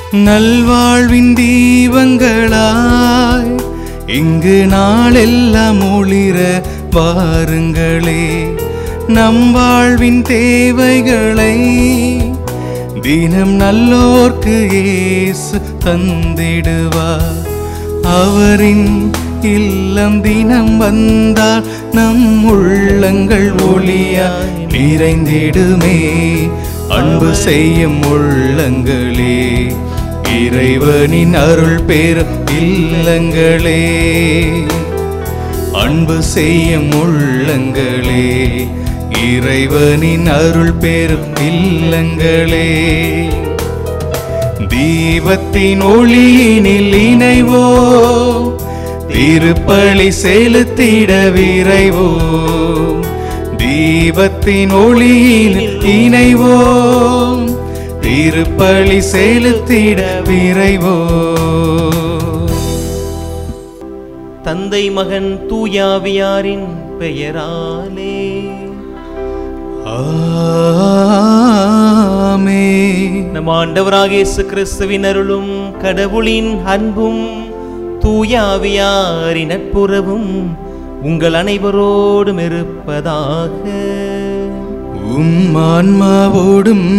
நல்வாழ்வின் தீபங்களாய் இங்கு நாளெல்லாம் ஒளிர வாருங்களே நம் வாழ்வின் தேவைகளை தினம் நல்லோர்க்கு இயேசு தந்திடுவார் அவரின் இல்லம் தினம் வந்தால் நம் உள்ளங்கள் ஒளியாய் நிறைந்திடுமே அன்பு செய்யும் உள்ளங்களே இறைவனின் அருள் பெறும் இல்லங்களே அன்பு செய்யும் உள்ளங்களே இறைவனின் அருள் பெறும் இல்லங்களே தீபத்தின் ஒளியினில் இணைவோ திருப்பலி செலுத்திட விரைவோ தீபத்தின் ஒளியினில் இணைவோ திருப்பலி செலுத்திட விரைவோ தந்தை மகன் தூயாவியாரின் பெயராலே ஆமே நம் ஆண்டவராக இயேசு கிறிஸ்துவின் அருளும் கடவுளின் அன்பும் தூயாவியாரின் நட்புறவும் உங்கள் அனைவரோடும் இருப்பதாக உம் ஆன்மாவோடும்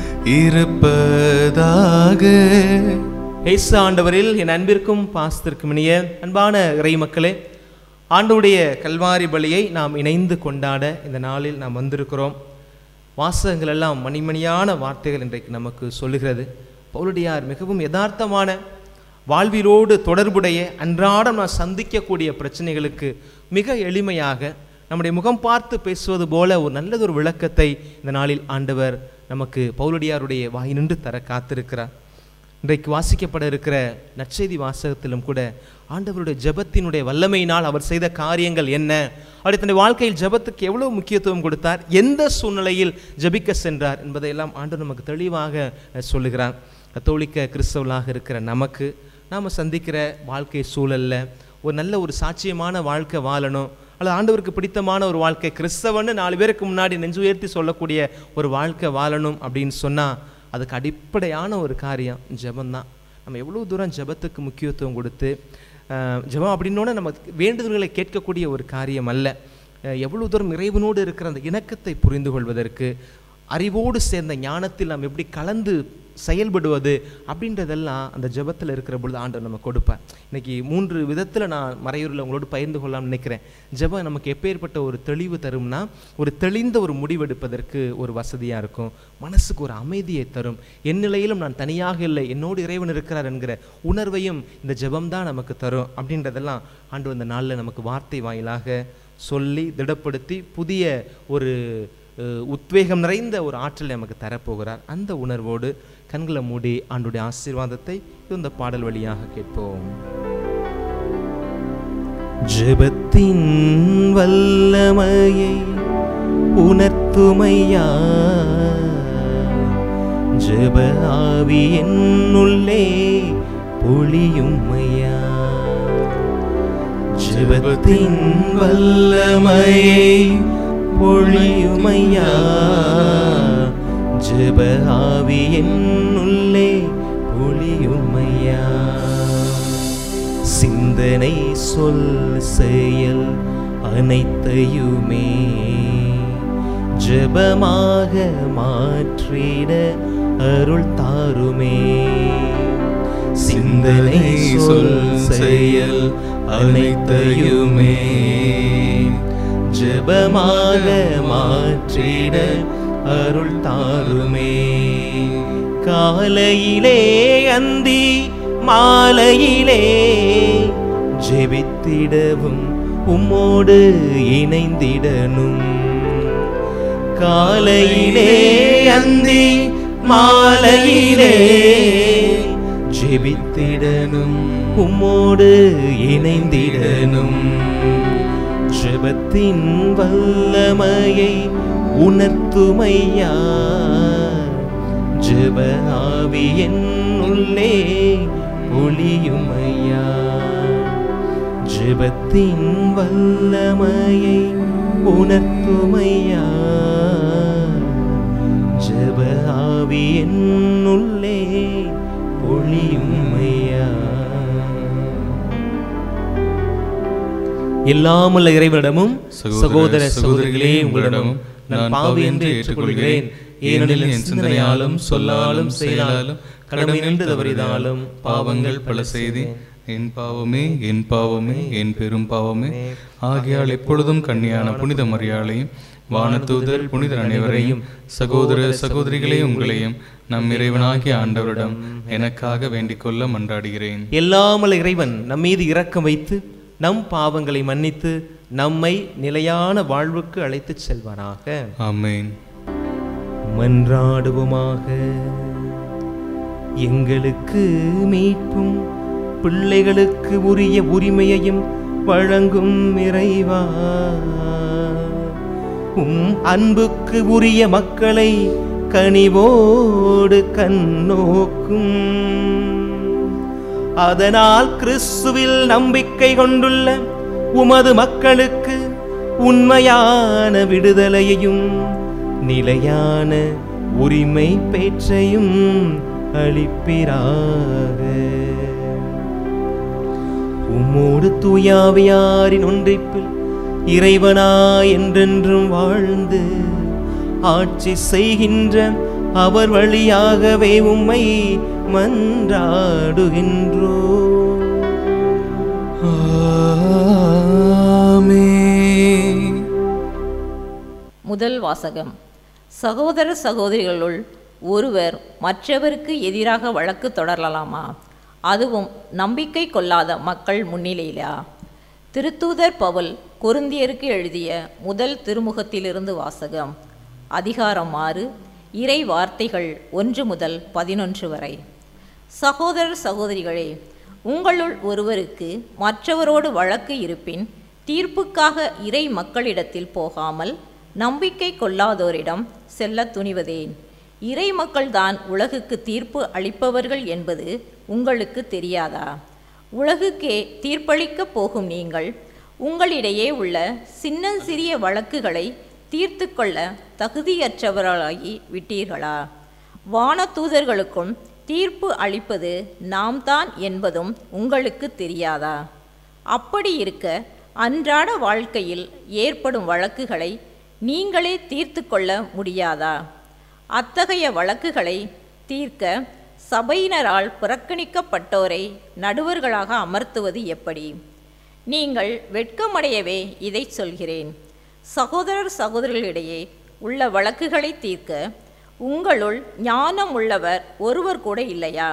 இருப்பதாக இயேசு ஆண்டவரில் என் அன்பிற்கும் பாசத்திற்கும் இனிய அன்பான இறை மக்களே ஆண்டவருடைய கல்வாரி பலியை நாம் இணைந்து கொண்டாட இந்த நாளில் நாம் வந்திருக்கிறோம் வாசகங்கள் எல்லாம் மணிமணியான வார்த்தைகள் இன்றைக்கு நமக்கு சொல்லுகிறது பவுலடியார் மிகவும் யதார்த்தமான வாழ்விலோடு தொடர்புடைய அன்றாடம் நான் சந்திக்கக்கூடிய பிரச்சனைகளுக்கு மிக எளிமையாக நம்முடைய முகம் பார்த்து பேசுவது போல ஒரு நல்லதொரு விளக்கத்தை இந்த நாளில் ஆண்டவர் நமக்கு பவுலடியாருடைய வாயினின்று தர காத்திருக்கிறார் இன்றைக்கு வாசிக்கப்பட இருக்கிற நற்செய்தி வாசகத்திலும் கூட ஆண்டவருடைய ஜெபத்தினுடைய வல்லமையினால் அவர் செய்த காரியங்கள் என்ன அவர் தன்னுடைய வாழ்க்கையில் ஜெபத்துக்கு எவ்வளவு முக்கியத்துவம் கொடுத்தார் எந்த சூழ்நிலையில் ஜெபிக்க சென்றார் என்பதையெல்லாம் ஆண்டவர் நமக்கு தெளிவாக அஹ், சொல்லுகிறார் கத்தோலிக்க கிறிஸ்தவர்களாக இருக்கிற நமக்கு நாம் சந்திக்கிற வாழ்க்கை சூழல்ல ஒரு நல்ல ஒரு சாட்சியமான வாழ்க்கை வாழணும் அல்லது ஆண்டவருக்கு பிடித்தமான ஒரு வாழ்க்கை கிறிஸ்தவன்னு நாலு பேருக்கு முன்னாடி நெஞ்சு உயர்த்தி சொல்லக்கூடிய ஒரு வாழ்க்கை வாழணும் அப்படின்னு சொன்னால் அதுக்கு அடிப்படையான ஒரு காரியம் ஜெபம்தான் நம்ம எவ்வளோ தூரம் ஜெபத்துக்கு முக்கியத்துவம் கொடுத்து அஹ், ஜெபம் அப்படின்னோட நம்ம வேண்டுதல்களை கேட்கக்கூடிய ஒரு காரியம் அல்ல அஹ், எவ்வளவு தூரம் இறைவனோடு இருக்கிற அந்த இணக்கத்தை புரிந்து கொள்வதற்கு அறிவோடு சேர்ந்த ஞானத்தில் நாம் எப்படி கலந்து செயல்படுவது அப்படின்றதெல்லாம் அந்த ஜெபத்தில் இருக்கிற பொழுது ஆண்டவர் நம்ம கொடுப்பார் இன்னைக்கு மூன்று விதத்தில் நான் மறையூரில் உங்களோடு பகிர்ந்து கொள்ளலாம்னு நினைக்கிறேன் ஜெபம் நமக்கு எப்பேற்பட்ட ஒரு தெளிவு தரும்னா ஒரு தெளிந்த ஒரு முடிவெடுப்பதற்கு ஒரு வசதியாக இருக்கும் மனசுக்கு ஒரு அமைதியை தரும் என் நிலையிலும் நான் தனியாக இல்லை என்னோடு இறைவன் இருக்கிறார் என்கிற உணர்வையும் இந்த ஜெபம் தான் நமக்கு தரும் அப்படின்றதெல்லாம் ஆண்டு இந்த நாளில் நமக்கு வார்த்தை வாயிலாக சொல்லி திடப்படுத்தி புதிய ஒரு அஹ், உத்வேகம் நிறைந்த ஒரு ஆற்றலை நமக்கு தரப்போகிறார் அந்த உணர்வோடு கண்களை மூடி ஆண்டுடைய ஆசீர்வாதத்தை இந்த பாடல் வழியாக கேட்போம் ஜெபத்தின் வல்லமையை உணர்த்துமையா ஜெப ஆவி என்னுள்ளே பொழியுமையா ஜெபத்தின் வல்லமையை பொழியுமையா ஜெப ஆவி என்னுள்ளே பொழியுமையா சிந்தனை சொல் செயல் அனைத்தையுமே ஜெபமாக மாற்றிட அருள் தாருமே சிந்தனை சொல் செயல் அனைத்தையுமே ஜெபமாக மாற்றிட அருள் தாருமே காலையிலே அந்தி மாலையிலே ஜெபித்திடவும் உம்மோடு இணைந்திடனும் காலையிலே அந்தி மாலையிலே ஜெபித்திடனும் உம்மோடு இணைந்திடனும் ஜெபத்தின் வல்லமையை உணர்த்துமையா ஜெப ஆவி என்னுள்ளே ஒளியுமையா ஜெபத்தின் வல்லமையை உணர்த்துமையா ஜெப ஆவி என்னுள்ளே பொழியும் ஐயா எல்லாமல்ல இறைவனிடமும் சகோதர சகோதரிகளே உங்களிடமும் நான் பாவி என்று ஏற்றுக்கொள்கிறேன் ஏனெனில் என் சிந்தனையாலும் சொல்லாலும் செயலாலும் கடமை நின்று தவறினாலும் பாவங்கள் பல செய்தி என் பாவமே என் பாவமே என் பெரும் பாவமே ஆகையால் எப்பொழுதும் கன்னியான புனித மரியாளையும் வானதூதர் புனிதர் அனைவரையும் சகோதர சகோதரிகளே உங்களையும் நம் இறைவனாகிய ஆண்டவரிடம் எனக்காக வேண்டிக் கொள்ள மன்றாடுகிறேன் எல்லாமல்ல இறைவன் நம் மீது இரக்கம் வைத்து நம் பாவங்களை மன்னித்து நம்மை நிலையான வாழ்வுக்கு அழைத்துச் செல்வானாக ஆமென் மன்றாடுவோமாக எங்களுக்கு மீட்பும் பிள்ளைகளுக்கு உரிய உரிமையையும் வழங்கும் இறைவா உம் அன்புக்கு உரிய மக்களை கனிவோடு கண்ணோக்கும் அதனால் கிறிஸ்துவில் நம்பிக்கை கொண்டுள்ள உமது மக்களுக்கு உண்மையான விடுதலையையும் நிலையான உரிமை பேற்றையும் அளிப்பிறாக உம்மோடு தூயாவியாரின் ஒன்றிப்பில் இறைவனா என்றென்றும் வாழ்ந்து ஆட்சி செய்கின்ற அவர் வழியாகவே உம்மை மன்றாடுகின்றோ ஆமென் முதல் வாசகம் சகோதர சகோதரிகளுள் ஒருவர் மற்றவருக்கு எதிராக வழக்கு தொடரலாமா அதுவும் நம்பிக்கை கொள்ளாத மக்கள் முன்னிலையிலா திருத்தூதர் பவுல் கொருந்தியருக்கு எழுதிய முதல் திருமுகத்திலிருந்து வாசகம் அதிகாரம் ஆறு இறை வார்த்தைகள் ஒன்று முதல் பதினொன்று வரை சகோதரர் சகோதரிகளே உங்களுள் ஒருவருக்கு மற்றவரோடு வழக்கு இருப்பின் தீர்ப்புக்காக இறை மக்களிடத்தில் போகாமல் நம்பிக்கை கொள்ளாதோரிடம் செல்ல துணிவதேன் இறை மக்கள்தான் உலகுக்கு தீர்ப்பு அளிப்பவர்கள் என்பது உங்களுக்கு தெரியாதா உலகுக்கே தீர்ப்பளிக்கப் போகும் நீங்கள் உங்களிடையே உள்ள சின்னஞ்சிறிய வழக்குகளை தீர்த்து கொள்ள தகுதியற்றவர்களாகி விட்டீர்களா வானதூதர்களுக்கும் தீர்ப்பு அளிப்பது நாம் தான் என்பதும் உங்களுக்கு தெரியாதா அப்படி இருக்க அன்றாட வாழ்க்கையில் ஏற்படும் வழக்குகளை நீங்களே தீர்த்து கொள்ள முடியாதா அத்தகைய வழக்குகளை தீர்க்க சபையினரால் புறக்கணிக்கப்பட்டோரை நடுவர்களாக அமர்த்துவது எப்படி நீங்கள் வெட்கமடையவே இதை சொல்கிறேன் சகோதரர் சகோதரிகளிடையே உள்ள வழக்குகளை தீர்க்க உங்களுள் ஞானம் உள்ளவர் ஒருவர் கூட இல்லையா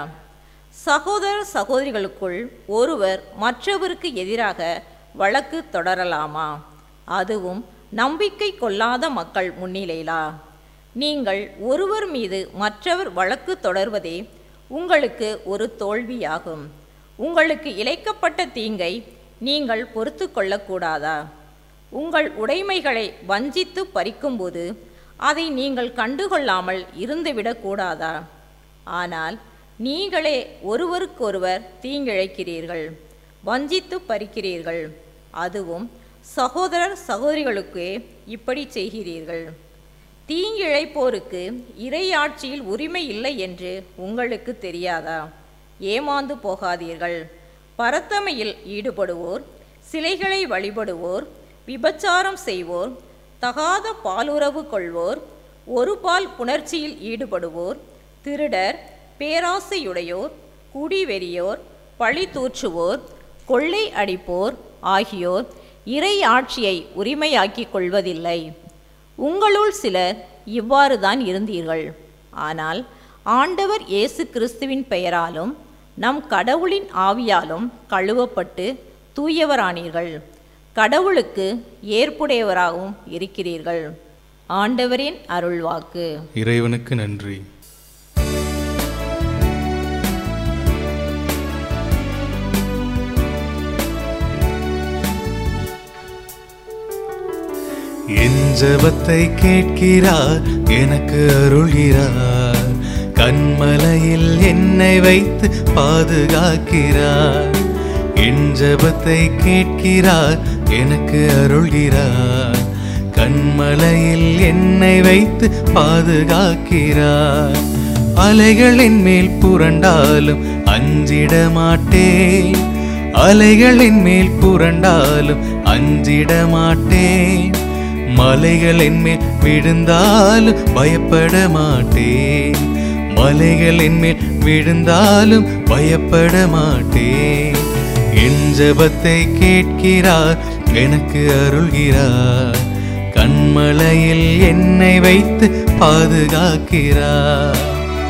சகோதர சகோதரிகளுக்குள் ஒருவர் மற்றவருக்கு எதிராக வழக்கு தொடரலாமா அதுவும் நம்பிக்கை கொள்ளாத மக்கள் முன்னிலையிலா நீங்கள் ஒருவர் மீது மற்றவர் வழக்கு தொடர்வதே உங்களுக்கு ஒரு தோல்வியாகும் உங்களுக்கு இழைக்கப்பட்ட தீங்கை நீங்கள் பொறுத்து கொள்ளக்கூடாதா உங்கள் உடைமைகளை வஞ்சித்து பறிக்கும்போது அதை நீங்கள் கண்டுகொள்ளாமல் இருந்துவிடக்கூடாதா ஆனால் நீங்களே ஒருவருக்கொருவர் தீங்கிழைக்கிறீர்கள் வஞ்சித்து பறிக்கிறீர்கள் அதுவும் சகோதரர் சகோதரிகளுக்கே இப்படி செய்கிறீர்கள் தீங்கிழைப்போருக்கு இறையாட்சியில் உரிமை இல்லை என்று உங்களுக்கு தெரியாதா ஏமாந்து போகாதீர்கள் பரத்தமையில் ஈடுபடுவோர் சிலைகளை வழிபடுவோர் விபச்சாரம் செய்வோர் தகாத பாலுறவு கொள்வோர் ஒரு பால் புணர்ச்சியில் ஈடுபடுவோர் திருடர் பேராசையுடையோர் குடிவெறியோர் பழி தூற்றுவோர் கொள்ளை அடிப்போர் ஆகியோர் இறை ஆட்சியை உரிமையாக்கிக் கொள்வதில்லை உங்களுள் சிலர் இவ்வாறு தான் இருந்தீர்கள் ஆனால் ஆண்டவர் இயேசு கிறிஸ்துவின் பெயராலும் நம் கடவுளின் ஆவியாலும் கழுவப்பட்டு தூயவரானீர்கள் கடவுளுக்கு ஏற்புடையவராகவும் இருக்கிறீர்கள் ஆண்டவரின் அருள்வாக்கு இறைவனுக்கு நன்றி என் ஜெபத்தை கேட்கிறார் எனக்கு அருள்கிறார் கண்மலையில் என்னை வைத்து பாதுகாக்கிறார் என் ஜெபத்தை கேட்கிறார் எனக்கு அருள்கிறார் கண்மலையில் என்னை வைத்து பாதுகாக்கிறார் அலைகளின் மேல் புரண்டாலும் அஞ்சிட மாட்டேன் அலைகளின் மேல் புரண்டாலும் அஞ்சிட மாட்டேன் மலைகளின் மேல் விழுந்தாலும் பயப்பட மாட்டேன் மலைகளின் மேல் விழுந்தாலும் பயப்பட மாட்டேன் என் ஜெபத்தை கேட்கிறார் எனக்கு அருள்கிறார் கண்மலையில் என்னை வைத்து பாதுகாக்கிறார்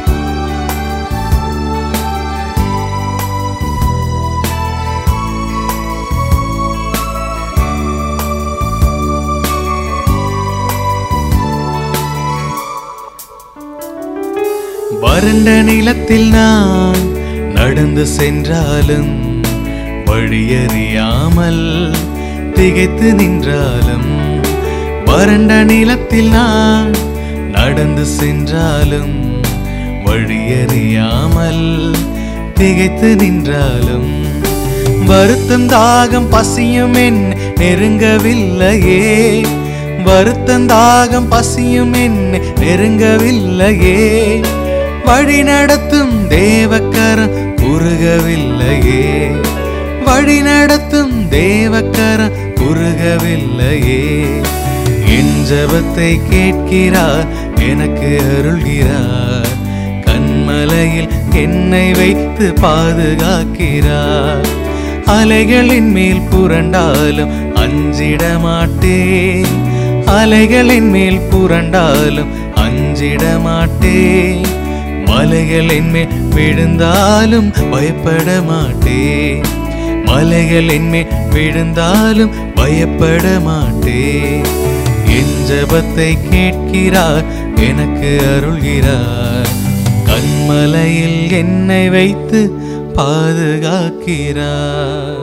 வறண்ட நிலத்தில் நான் நடந்து சென்றாலும் வழியறியாமல் திகைத்து நின்றாலும் வறண்ட நிலத்தில் நான் நடந்து சென்றாலும் வழியறியாமல் திகைத்து நின்றாலும் வருத்தம் தாகம் பசியும் என் நெருங்கவில்லையே வருத்தம் தாகம் பசியும் என் நெருங்கவில்லையே வழி நடத்தும் தேவக்கரம் குறுகவில்லையே வழி நடத்தும் தேவக்கரம் குறுகவில்லையே என் ஜெபத்தை கேட்கிறார் எனக்கு அருள்கிறார் கண்மலையில் என்னை வைத்து பாதுகாக்கிறார் அலைகளின் மேல் புரண்டாலும் அஞ்சிட மாட்டேன் அலைகளின் மேல் புரண்டாலும் அஞ்சிட மாட்டேன் மலைகளின் மேல் விழுந்தாலும் பயப்பட மாட்டேன் மலைகளின் மேல் விழுந்தாலும் பயப்பட மாட்டேன் என் ஜெபத்தை கேட்கிறார் எனக்கு அருள்கிறார் கண்மலையில் என்னை வைத்து பாதுகாக்கிறார்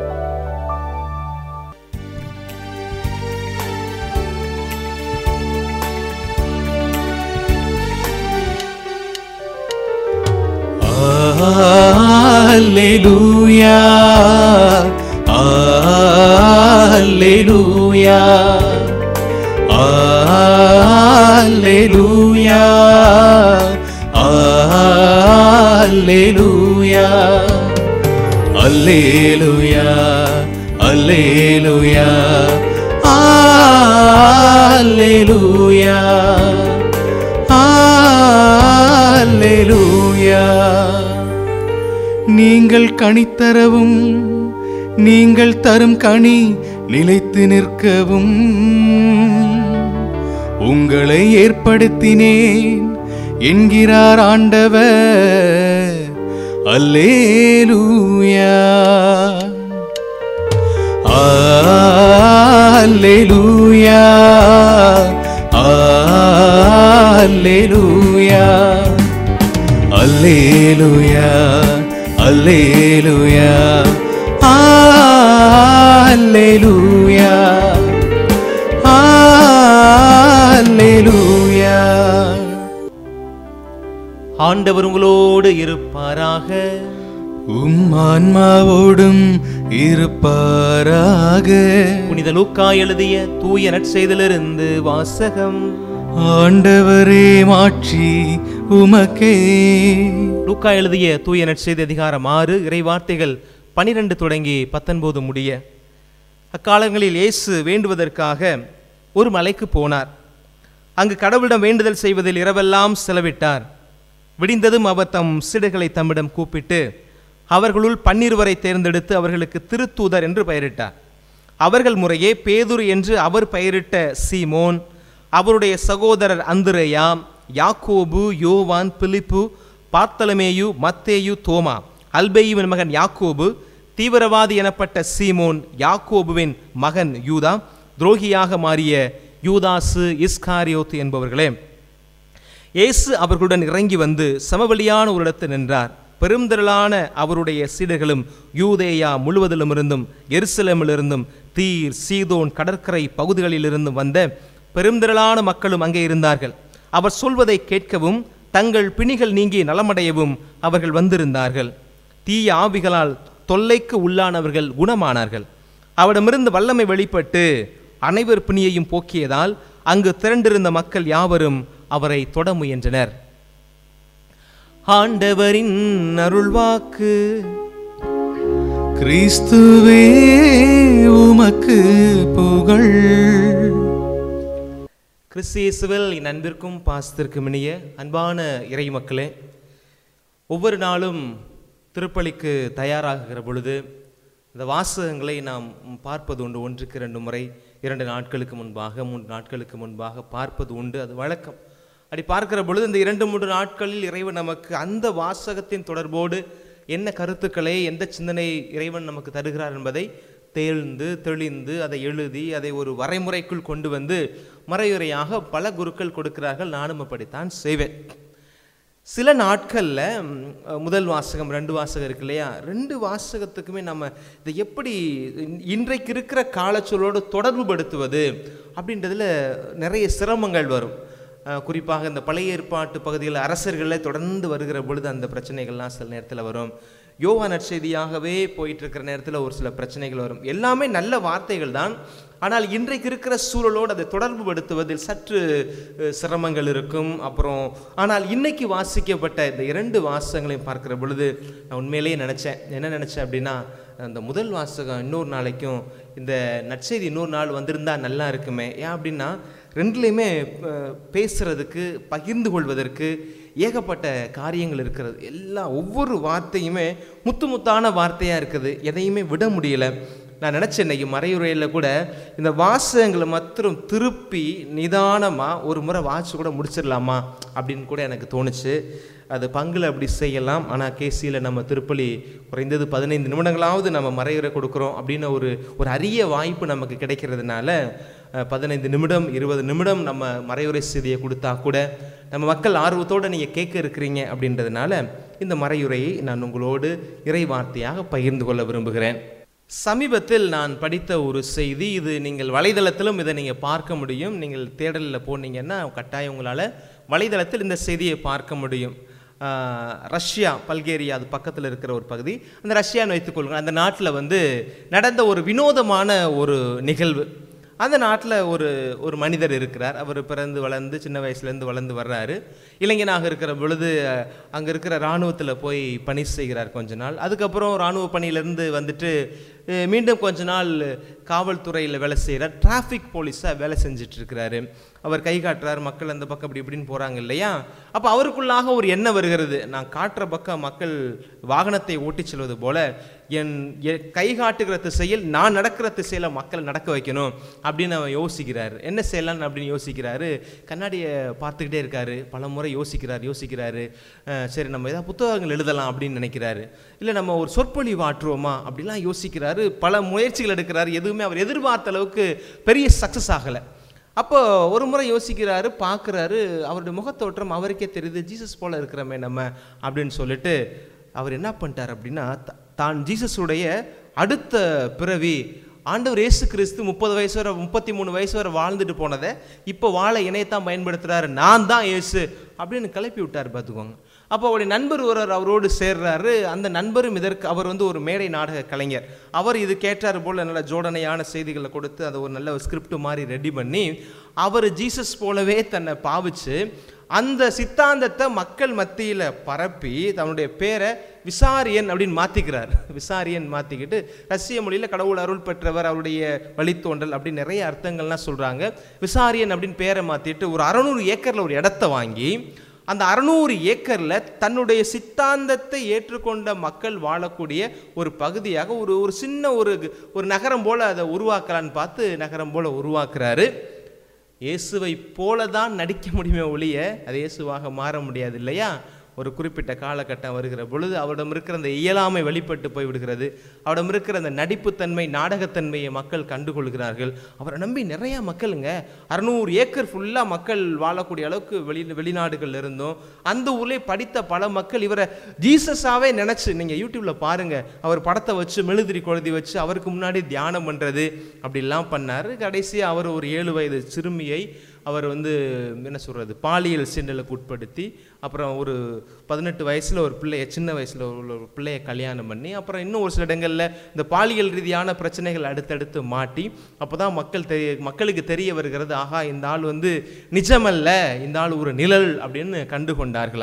Alleluia. Alleluia. Alleluia. Alleluia. Alleluia. Alleluia. Alleluia. Alleluia. நீங்கள் கனித்தரவும் நீங்கள் தரும் கனி நிலைத்து நிற்கவும் உங்களை ஏற்படுத்தினேன் என்கிறார் ஆண்டவர் அல்லேலூயா அல்லேலூயா அல்லேலூயா அல்லேலூயா அல்லேலூயா அல்லேலூயா அல்லேலூயா ஆண்டவர் உங்களோடு இருப்பாராக உம் ஆன்மாவோடும் இருப்பாராக புனித லூக்கா எழுதிய தூய நற்செய்திலிருந்து வாசகம் ஆண்டவரே மாட்சி உமக்கே லூக்கா எழுதிய தூய நற்செய்தி அதிகாரம் ஆறு இறைவார்த்தைகள் பனிரெண்டு தொடங்கி பத்தொன்பது முடிய அக்காலங்களில் இயேசு வேண்டுவதற்காக ஒரு மலைக்கு போனார் அங்கு கடவுளிடம் வேண்டுதல் செய்வதில் இரவெல்லாம் செலவிட்டார் விடிந்ததும் அவர் தம் சீடர்களை தம்மிடம் கூப்பிட்டு அவர்களுள் பன்னிருவரை தேர்ந்தெடுத்து அவர்களுக்கு திருத்தூதர் என்று பெயரிட்டார் அவர்கள் முறையே பேதுரு என்று அவர் பெயரிட்ட சீமோன் அவருடைய சகோதரர் அந்திரேயா யாக்கோபு யோவான் பிலிப்பு பார்த்தலமேயு மத்தேயு தோமா அல்பேயுவின் மகன் யாக்கோபு தீவிரவாதி எனப்பட்ட சீமோன் யாக்கோபுவின் மகன் யூதா துரோகியாக மாறிய யூதாசு இஸ்காரியோத் என்பவர்களே இயேசு அவர்களுடன் இறங்கி வந்து சமவெளியான ஒரு இடத்தில் நின்றார் பெருந்திரளான அவருடைய சீடர்களும் யூதேயா முழுவதிலுமிருந்தும் எருசலேமிலிருந்தும் தீர் சீதோன் கடற்கரை பகுதிகளிலிருந்தும் வந்த பெருந்திரளான மக்களும் அங்கே இருந்தார்கள் அவர் சொல்வதை கேட்கவும் தங்கள் பிணிகள் நீங்கி நலமடையவும் அவர்கள் வந்திருந்தார்கள் தீய ஆவிகளால் தொல்லைக்கு உள்ளானவர்கள் குணமானார்கள் அவரிடமிருந்து வல்லமை வெளிப்பட்டு அனைவர் பிணியையும் போக்கியதால் அங்கு திரண்டிருந்த மக்கள் யாவரும் அவரை தொட முயன்றனர் ஆண்டவரின் அருள்வாக்கு கிறிஸ்துவே உமக்கு புகழ் கிறிஸ்து இயேசுவில் என் அன்பிற்கும் பாசத்திற்கும் இனிய அன்பான இறை மக்களே ஒவ்வொரு நாளும் திருப்பலிக்கு தயாராகுகிற பொழுது இந்த வாசகங்களை நாம் பார்ப்பது உண்டு ஒன்றுக்கு இரண்டு முறை இரண்டு நாட்களுக்கு முன்பாக மூன்று நாட்களுக்கு முன்பாக பார்ப்பது உண்டு அது வழக்கம் அப்படி பார்க்கிற பொழுது இந்த இரண்டு மூன்று நாட்களில் இறைவன் நமக்கு அந்த வாசகத்தின் தொடர்போடு என்ன கருத்துக்களை எந்த சிந்தனை இறைவன் நமக்கு தருகிறார் என்பதை தேழ்ந்து தெளிந்து அதை எழுதி அதை ஒரு வரைமுறைக்குள் கொண்டு வந்து மறையுறையாக பல குருக்கள் கொடுக்கிறார்கள் நானும் அப்படித்தான் செய்வேன் சில நாட்களில் முதல் வாசகம் ரெண்டு வாசகம் இருக்கு இல்லையா ரெண்டு வாசகத்துக்குமே நம்ம இதை எப்படி இன்- இன்றைக்கு இருக்கிற காலச்சொல்லோடு தொடர்பு படுத்துவது அப்படின்றதுல நிறைய சிரமங்கள் வரும் அஹ், குறிப்பாக இந்த பழைய ஏற்பாட்டு பகுதிகளில் அரசர்களில் தொடர்ந்து வருகிற பொழுது அந்த பிரச்சனைகள்லாம் சில நேரத்தில் வரும் யோவா நற்செய்தியாகவே போயிட்டு இருக்கிற நேரத்தில் ஒரு சில பிரச்சனைகள் வரும் எல்லாமே நல்ல வார்த்தைகள் தான் ஆனால் இன்றைக்கு இருக்கிற சூழலோடு அதை தொடர்பு படுத்துவதில் சற்று அஹ், சிரமங்கள் இருக்கும் அப்புறம் ஆனால் இன்னைக்கு வாசிக்கப்பட்ட இந்த இரண்டு வாசகங்களையும் பார்க்கிற பொழுது நான் உண்மையிலேயே நினச்சேன் என்ன நினச்சேன் அப்படின்னா அந்த முதல் வாசகம் இன்னொரு நாளைக்கும் இந்த நற்செய்தி இன்னொரு நாள் வந்திருந்தா நல்லா இருக்குமே ஏன் அப்படின்னா ரெண்டுலேயுமே அஹ், பேசுறதுக்கு பகிர்ந்து கொள்வதற்கு ஏகப்பட்ட காரியங்கள் இருக்கிறது எல்லா ஒவ்வொரு வார்த்தையுமே முத்து முத்தான வார்த்தையாக இருக்குது எதையுமே விட முடியல நான் நினச்சேன் இன்னைக்கு மறையுறையில் கூட இந்த வாசகங்களை மாத்திரம் திருப்பி நிதானமாக ஒரு முறை வாட்ச் கூட முடிச்சிடலாமா அப்படின்னு கூட எனக்கு தோணுச்சு அது பங்கில் அப்படி செய்யலாம் ஆனால் கேசியில் நம்ம திருப்பலி குறைந்தது பதினைந்து நிமிடங்களாவது நம்ம மறையுறை கொடுக்குறோம் அப்படின்னு ஒரு ஒரு அரிய வாய்ப்பு நமக்கு கிடைக்கிறதுனால அஹ், பதினைந்து நிமிடம் இருபது நிமிடம் நம்ம மறையுறை செய்தியை கொடுத்தா கூட நம்ம மக்கள் ஆர்வத்தோடு நீங்கள் கேட்க இருக்கிறீங்க அப்படின்றதுனால இந்த மறையுறையை நான் உங்களோடு இறை வார்த்தையாக பகிர்ந்து கொள்ள விரும்புகிறேன் சமீபத்தில் நான் படித்த ஒரு செய்தி இது நீங்கள் வலைதளத்திலும் இதை நீங்கள் பார்க்க முடியும் நீங்கள் தேடலில் போனீங்கன்னா கட்டாயம் உங்களால் வலைதளத்தில் இந்த செய்தியை பார்க்க முடியும் ஆஹ், ரஷ்யா பல்கேரியா அது பக்கத்தில் இருக்கிற ஒரு பகுதி அந்த ரஷ்யான்னு வைத்துக்கொள்ளுங்க அந்த நாட்டில் வந்து நடந்த ஒரு வினோதமான ஒரு நிகழ்வு அந்த நாட்டில் ஒரு ஒரு மனிதர் இருக்கிறார் அவர் பிறந்து வளர்ந்து சின்ன வயசுலேருந்து வளர்ந்து வர்றாரு இளைஞனாக இருக்கிற பொழுது அங்கே இருக்கிற இராணுவத்தில் போய் பணி செய்கிறார் கொஞ்ச நாள் அதுக்கப்புறம் இராணுவ பணியிலேருந்து வந்துட்டு அஹ், மீண்டும் கொஞ்ச நாள் காவல்துறையில் வேலை செய்கிறார் டிராஃபிக் போலீஸாக வேலை செஞ்சுட்டு இருக்கிறாரு அவர் கை காட்டுறார் மக்கள் அந்த பக்கம் இப்படி இப்படின்னு போகிறாங்க இல்லையா அப்போ அவருக்குள்ளாக ஒரு எண்ணம் வருகிறது நான் காட்டுற பக்கம் மக்கள் வாகனத்தை ஓட்டிச் செல்வது போல என் எ- கை காட்டுகிற திசையில் நான் நடக்கிற திசையில் மக்களை நடக்க வைக்கணும் அப்படின்னு அவன் யோசிக்கிறார் என்ன செய்யலாம் அப்படின்னு யோசிக்கிறாரு கண்ணாடியை பார்த்துக்கிட்டே இருக்காரு பல முறை யோசிக்கிறார் யோசிக்கிறாரு அஹ் சரி நம்ம ஏதாவது புத்தகங்கள் எழுதலாம் அப்படின்னு நினைக்கிறாரு இல்லை நம்ம ஒரு சொற்பொழிவு ஆற்றுவோமா அப்படிலாம் யோசிக்கிறாரு பல முயற்சிகள் எடுக்கிறாரு எதுவுமே அவர் எதிர்பார்த்த அளவுக்கு பெரிய சக்ஸஸ் ஆகலை அப்போ ஒரு முறை யோசிக்கிறாரு பார்க்குறாரு அவருடைய முகத்தோற்றம் அவருக்கே தெரியுது ஜீசஸ் போல இருக்கிறோமே நம்ம அப்படின்னு சொல்லிட்டு அவர் என்ன பண்ணிட்டார் அப்படின்னா த- தான் ஜீசஸுடைய அடுத்த பிறவி ஆண்டவர் இயேசு கிறிஸ்து முப்பது வயசு வரை முப்பத்தி மூணு வயசு வரை வாழ்ந்துட்டு போனதை இப்போ வாழ இணையத்தான் பயன்படுத்துறாரு நான் தான் இயேசு அப்படின்னு கிளப்பி விட்டார் பார்த்துக்கோங்க அப்போ அவருடைய நண்பர் ஒருவர் அவரோடு சேர்றாரு அந்த நண்பரும் இதற்கு அவர் வந்து ஒரு மேடை நாடக கலைஞர் அவர் இது கேட்டார் போல் நல்ல ஜோடனையான செய்திகளை கொடுத்து அதை ஒரு நல்ல ஸ்கிரிப்ட் மாதிரி ரெடி பண்ணி அவர் ஜீசஸ் போலவே தன்னை பாவிச்சு அந்த சித்தாந்தத்தை மக்கள் மத்தியில் பரப்பி தன்னுடைய பேரை விசாரியன் அப்படின்னு மாற்றிக்கிறார் விசாரியன் மாற்றிக்கிட்டு ரஷ்ய மொழியில் கடவுள் அருள் பெற்றவர் அவருடைய வழித்தோன்றல் அப்படின்னு நிறைய அர்த்தங்கள்லாம் சொல்கிறாங்க விசாரியன் அப்படின்னு பேரை மாற்றிட்டு ஒரு அறநூறு ஏக்கரில் ஒரு இடத்த வாங்கி அந்த அறநூறு ஏக்கரில் தன்னுடைய சித்தாந்தத்தை ஏற்றுக்கொண்ட மக்கள் வாழக்கூடிய ஒரு பகுதியாக ஒரு ஒரு சின்ன ஒரு ஒரு நகரம் போல் அதை உருவாக்கலான்னு பார்த்து நகரம் போல் உருவாக்குறாரு இயேசுவை போல தான் நடிக்க முடியுமே ஒழிய அது இயேசுவாக மாற முடியாது இல்லையா ஒரு குறிப்பிட்ட காலகட்டம் வருகிற பொழுது அவரிடம் இருக்கிற அந்த இயலாமை வெளிப்பட்டு போய் விடுகிறது அவரிடம் இருக்கிற அந்த நடிப்புத்தன்மை நாடகத்தன்மையை மக்கள் கண்டுகொள்கிறார்கள் அவரை நம்பி நிறைய மக்களுங்க அறநூறு ஏக்கர் ஃபுல்லாக மக்கள் வாழக்கூடிய அளவுக்கு வெளி வெளிநாடுகள்ல இருந்தும் அந்த ஊர்லேயே படித்த பல மக்கள் இவரை ஜீசஸாவே நினச்சி நீங்கள் யூடியூப்பில் பாருங்கள் அவர் படத்தை வச்சு மெழுதிரி கொழுதி வச்சு அவருக்கு முன்னாடி தியானம் பண்ணுறது அப்படிலாம் பண்ணார் கடைசியாக அவர் ஒரு ஏழு வயது சிறுமியை அவர் வந்து என்ன சொல்கிறது பாலியல் சீண்டலுக்கு உட்படுத்தி அப்புறம் ஒரு பதினெட்டு வயசில் ஒரு பிள்ளைய சின்ன வயசில் உள்ள ஒரு பிள்ளைய கல்யாணம் பண்ணி அப்புறம் இன்னும் ஒரு சில இடங்களில் இந்த பாலியல் ரீதியான பிரச்சனைகள் அடுத்தடுத்து மாட்டி அப்போ தான் மக்கள் தெரிய மக்களுக்கு தெரிய வருகிறது ஆஹா இந்த ஆள் வந்து நிஜமல்ல இந்த ஆள் ஒரு நிழல் அப்படின்னு கண்டு கொண்டார்களாம்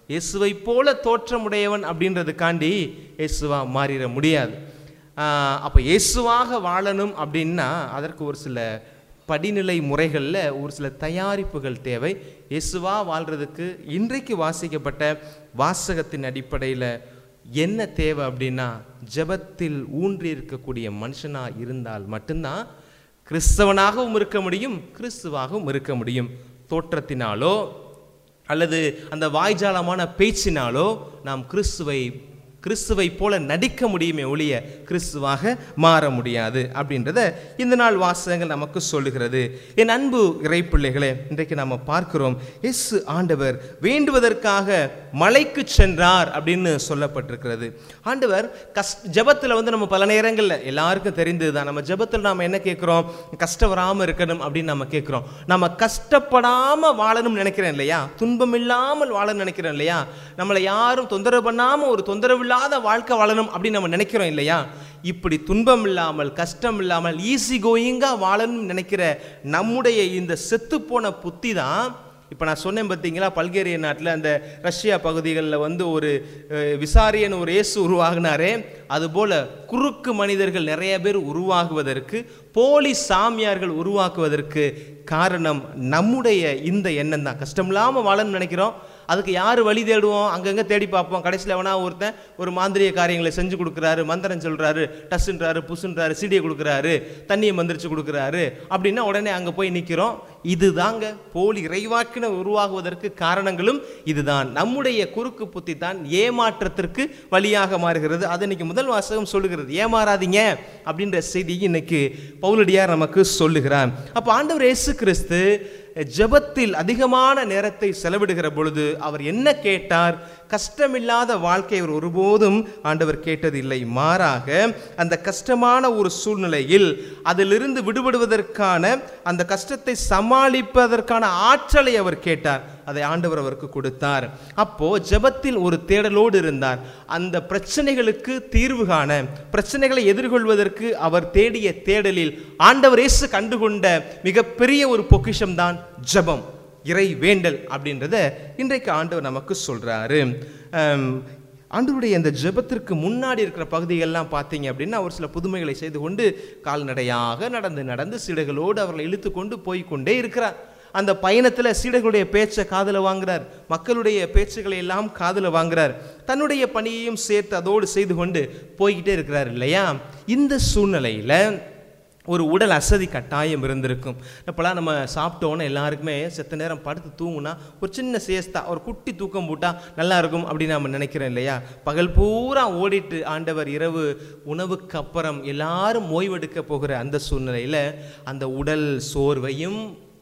இயேசுவை போல தோற்றமுடையவன் அப்படின்றதுக்காண்டி இயேசுவா மாறிட முடியாது ஆஹ் அப்போ இயேசுவாக வாழணும் அப்படின்னா அதற்கு ஒரு சில படிநிலை முறைகளில் ஒரு சில தயாரிப்புகள் தேவை இயேசுவா வாழ்கிறதுக்கு இன்றைக்கு வாசிக்கப்பட்ட வாசகத்தின் அடிப்படையில் என்ன தேவை அப்படின்னா ஜெபத்தில் ஊன்றி இருக்கக்கூடிய மனுஷனாக இருந்தால் மட்டும்தான் கிறிஸ்தவனாகவும் இருக்க முடியும் கிறிஸ்துவாகவும் இருக்க முடியும் தோற்றத்தினாலோ அல்லது அந்த வாய்ஜாலமான பேச்சினாலோ நாம் கிறிஸ்துவை கிறிஸ்துவை போல நடிக்க முடியுமே ஒழிய கிறிஸ்துவாக மாற முடியாது அப்படின்றத இந்த நாள் வாசகங்கள் நமக்கு சொல்லுகிறது என் அன்பு இறைப்பிள்ளைகளே இன்றைக்கு நாம் பார்க்கிறோம் எஸ் ஆண்டவர் வேண்டுவதற்காக மலைக்கு சென்றார் அப்படின்னு சொல்லப்பட்டிருக்கிறது ஆண்டவர் கஷ் ஜெபத்தில் வந்து நம்ம பல நேரங்களில் எல்லாருக்கும் தெரிந்தது தான் நம்ம ஜெபத்தில் நாம் என்ன கேட்குறோம் கஷ்டம் வராமல் இருக்கணும் அப்படின்னு நம்ம கேட்குறோம் நம்ம கஷ்டப்படாமல் வாழணும்னு நினைக்கிறேன் இல்லையா துன்பம் இல்லாமல் வாழணும்னு நினைக்கிறோம் இல்லையா நம்மளை யாரும் தொந்தரவு பண்ணாமல் ஒரு தொந்தரவு இல்லாத வாழ்க்கை வாழணும் அப்படின்னு நம்ம நினைக்கிறோம் இல்லையா இப்படி துன்பம் இல்லாமல் கஷ்டம் இல்லாமல் ஈஸி கோயிங்காக வாழணும்னு நினைக்கிற நம்முடைய இந்த செத்துப்போன புத்தி தான் இப்போ நான் சொன்னேன் பார்த்தீங்களா பல்கேரிய நாட்டில் அந்த ரஷ்யா பகுதிகளில் வந்து ஒரு அஹ், விசாரியன் ஒரு இயேசு உருவாகினாரே அதுபோல் குறுக்கு மனிதர்கள் நிறைய பேர் உருவாகுவதற்கு போலி சாமியார்கள் உருவாக்குவதற்கு காரணம் நம்முடைய இந்த எண்ணம் தான் கஷ்டம் இல்லாமல் வாழணும்னு நினைக்கிறோம் அதுக்கு யார் வழி தேடுவோம் அங்கங்கே தேடி பார்ப்போம் கடைசியில் எவனா ஒருத்தன் ஒரு மாந்திரிய காரியங்களை செஞ்சு கொடுக்குறாரு மந்திரம் சொல்கிறாரு டஸ்ன்றாரு புசுன்றாரு சீடியை கொடுக்குறாரு தண்ணியை மந்திரிச்சு கொடுக்குறாரு அப்படின்னா உடனே அங்கே போய் நிற்கிறோம் இதுதாங்க போலி இறைவாக்கின உருவாகுவதற்கு காரணங்களும் இதுதான் நம்முடைய குறுக்கு புத்தி தான் ஏமாற்றத்திற்கு வழியாக மாறுகிறது அது இன்னைக்கு முதல் வாசகம் சொல்லுகிறது ஏமாறாதீங்க அப்படின்ற செய்தி இன்னைக்கு பவுலடியார் நமக்கு சொல்லுகிறார் அப்போ ஆண்டவர் இயேசு கிறிஸ்து ஜெபத்தில் அதிகமான நேரத்தை செலவிடுகிற பொழுது அவர் என்ன கேட்டார் கஷ்டமில்லாத வாழ்க்கை அவர் ஒருபோதும் ஆண்டவர் கேட்டதில்லை மாறாக அந்த கஷ்டமான ஒரு சூழ்நிலையில் அதிலிருந்து விடுபடுவதற்கான அந்த கஷ்டத்தை சமாளிப்பதற்கான ஆற்றலை அவர் கேட்டார் அதை ஆண்டவர் அவருக்கு கொடுத்தார் அப்போ ஜெபத்தில் ஒரு தேடலோடு இருந்தார் அந்த பிரச்சனைகளுக்கு தீர்வு காண பிரச்சனைகளை எதிர்கொள்வதற்கு அவர் தேடிய தேடலில் ஆண்டவர் இயேசு கண்டுகொண்ட மிகப்பெரிய ஒரு பொக்கிஷம் தான் ஜெபம் இறை வேண்டல் அப்படின்றத இன்றைக்கு ஆண்டவர் நமக்கு சொல்றாரு ஆம், ஆண்டவருடைய இந்த ஜெபத்திற்கு முன்னாடி இருக்கிற பகுதிகள்லாம் பார்த்தீங்க அப்படின்னா ஒரு சில புதுமைகளை செய்து கொண்டு கால்நடையாக நடந்து நடந்து சீடைகளோடு அவர்களை இழுத்து கொண்டு போய் கொண்டே இருக்கிறார் அந்த பயணத்தில் சீடர்களுடைய பேச்சை காதில் வாங்குறார் மக்களுடைய பேச்சுகளை எல்லாம் காதில் வாங்குறார் தன்னுடைய பணியையும் சேர்த்து அதோடு செய்து கொண்டு போய்கிட்டே இருக்கிறார் இல்லையா இந்த சூழ்நிலையில் ஒரு உடல் அசதி கட்டாயம் இருந்திருக்கும் இப்போலாம் நம்ம சாப்பிட்டோன்னு எல்லாருக்குமே செத்த நேரம் படுத்து தூங்குனா ஒரு சின்ன சேஸ்தா ஒரு குட்டி தூக்கம் போட்டால் நல்லா இருக்கும் அப்படின்னு நம்ம நினைக்கிறோம் இல்லையா பகல் பூரா ஓடிட்டு ஆண்டவர் இரவு உணவுக்கு அப்புறம் எல்லாரும் ஓய்வெடுக்க போகிற அந்த சூழ்நிலையில் அந்த உடல் சோர்வையும்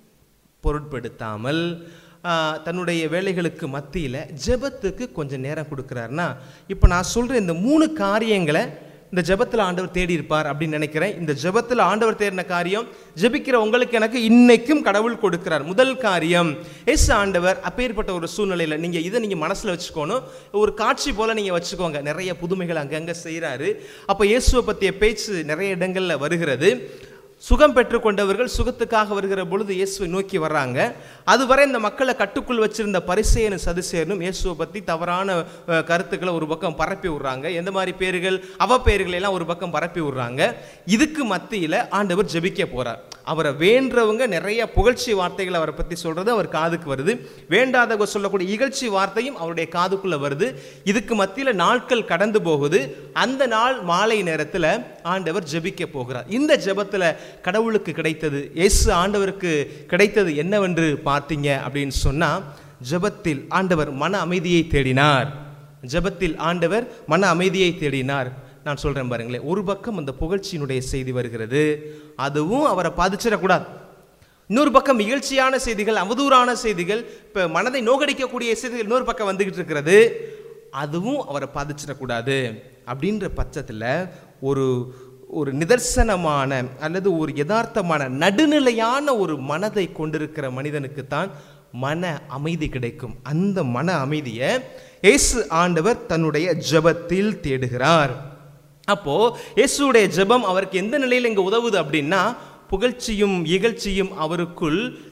பொருட்படுத்தாமல் ஆ, தன்னுடைய வேலைகளுக்கு மத்தியில் ஜெபத்துக்கு கொஞ்சம் நேரம் கொடுக்குறாருன்னா இப்போ நான் சொல்கிற இந்த மூணு காரியங்களை இந்த ஜெபத்தில் ஆண்டவர் தேடி இருப்பார் அப்படின்னு நினைக்கிறேன் இந்த ஜெபத்தில் ஆண்டவர் தேடின காரியம் ஜெபிக்கிற உங்களுக்கு எனக்கு இன்னைக்கும் கடவுள் கொடுக்கிறார் முதல் காரியம் எஸ் ஆண்டவர் அப்பேற்பட்ட ஒரு சூழ்நிலையில் நீங்கள் இதை நீங்கள் மனசில் வச்சுக்கணும் ஒரு காட்சி போல் நீங்கள் வச்சுக்கோங்க நிறைய புதுமைகள் அங்கங்கே செய்கிறாரு அப்போ இயேசுவை பற்றிய பேச்சு நிறைய இடங்களில் வருகிறது சுகம் பெற்றுக்கொண்டவர்கள் சுகத்துக்காக வருகிற பொழுது இயேசுவை நோக்கி வர்றாங்க அதுவரை இந்த மக்களை கட்டுக்குள் வச்சிருந்த பரிசேயனும் சதுசேயனும் இயேசுவை பற்றி தவறான அஹ், கருத்துக்களை ஒரு பக்கம் பரப்பி விடுறாங்க எந்த மாதிரி பேர்கள் அவ பேர்களை எல்லாம் ஒரு பக்கம் பரப்பி விடுறாங்க இதுக்கு மத்தியில் ஆண்டவர் ஜெபிக்க போறார் அவரை வேண்டவங்க நிறைய புகழ்ச்சி வார்த்தைகள் அவரை பற்றி சொல்றது அவர் காதுக்கு வருது வேண்டாதவங்க சொல்லக்கூடிய இகழ்ச்சி வார்த்தையும் அவருடைய காதுக்குள்ள வருது இதுக்கு மத்தியில் நாட்கள் கடந்து போகுது அந்த நாள் மாலை நேரத்தில் ஆண்டவர் ஜெபிக்க போகிறார் இந்த ஜெபத்தில் கடவுளுக்கு கிடைத்தது இயேசு ஆண்டவருக்கு கிடைத்தது என்னவென்று பார்த்தீங்க அப்படின்னு சொன்னா ஜெபத்தில் ஆண்டவர் மன அமைதியை தேடினார் ஜெபத்தில் ஆண்டவர் மன அமைதியை தேடினார் நான் சொல்றேன் பாருங்களேன் ஒரு பக்கம் அந்த புகழ்ச்சியினுடைய செய்தி வருகிறது அதுவும் அவரை பாதிச்சிடக்கூடாது இன்னொரு பக்கம் இகழ்ச்சியான செய்திகள் அவதூறான செய்திகள் இப்போ மனதை நோகடிக்கக்கூடிய செய்திகள் இன்னொரு பக்கம் வந்துகிட்டு இருக்கிறது அதுவும் அவரை பாதிச்சிடக்கூடாது அப்படின்ற பட்சத்தில் ஒரு ஒரு நிதர்சனமான அல்லது ஒரு யதார்த்தமான நடுநிலையான ஒரு மனதை கொண்டிருக்கிற மனிதனுக்கு தான் மன அமைதி கிடைக்கும் அந்த மன அமைதியை இயேசு ஆண்டவர் தன்னுடைய ஜெபத்தில் தேடுகிறார் அப்போ இயேசுடைய ஜெபம் அவருக்கு எந்த நிலையில் இங்க உதவுது அப்படின்னா புகழ்ச்சியும் இகழ்ச்சியும் அவருக்குள்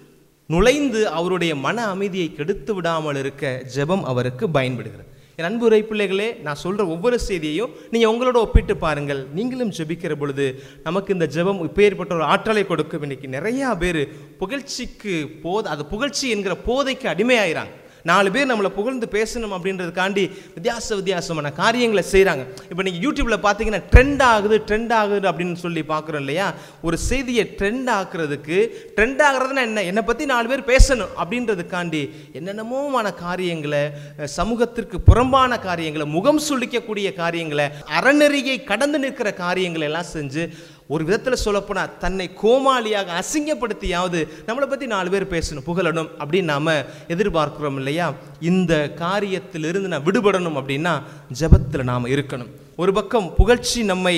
நுழைந்து அவருடைய மன அமைதியை கெடுத்து விடாமல் இருக்க ஜெபம் அவருக்கு பயன்படுகிறது என் அன்பு உரை பிள்ளைகளே நான் சொல்ற ஒவ்வொரு செய்தியையும் நீங்க உங்களோட ஒப்பிட்டு பாருங்கள் நீங்களும் ஜெபிக்கிற பொழுது நமக்கு இந்த ஜெபம் இப்பேற்பட்ட ஒரு ஆற்றலை கொடுக்கும் இன்னைக்கு நிறைய பேர் புகழ்ச்சிக்கு போத அது புகழ்ச்சி என்கிற போதைக்கு அடிமையாயிறாங்க நாலு பேர் நம்மளை புகழ்ந்து பேசணும் அப்படின்றதுக்காண்டி வித்தியாச வித்தியாசமான காரியங்களை செய்கிறாங்க இப்போ நீங்கள் யூடியூப்பில் பார்த்தீங்கன்னா ட்ரெண்ட் ஆகுது ட்ரெண்ட் ஆகுது அப்படின்னு சொல்லி பார்க்குறோம் இல்லையா ஒரு செய்தியை ட்ரெண்ட் ஆக்குறதுக்கு ட்ரெண்ட் ஆகுறதுன்னா என்ன என்னை பற்றி நாலு பேர் பேசணும் அப்படின்றதுக்காண்டி என்னென்னமோமான காரியங்களை அஹ், சமூகத்திற்கு புறம்பான காரியங்களை முகம் சுளிக்கக்கூடிய காரியங்களை அறநெறியை கடந்து நிற்கிற காரியங்களை எல்லாம் செஞ்சு ஒரு விதத்தில் சொல்லப்போனால் தன்னை கோமாளியாக அசிங்கப்படுத்தியாவது நம்மளை பற்றி நாலு பேர் பேசணும் புகழணும் அப்படின்னு நாம் எதிர்பார்க்கிறோம் இல்லையா இந்த காரியத்திலிருந்து நான் விடுபடணும் அப்படின்னா ஜெபத்தில் நாம் இருக்கணும் ஒரு பக்கம் புகழ்ச்சி நம்மை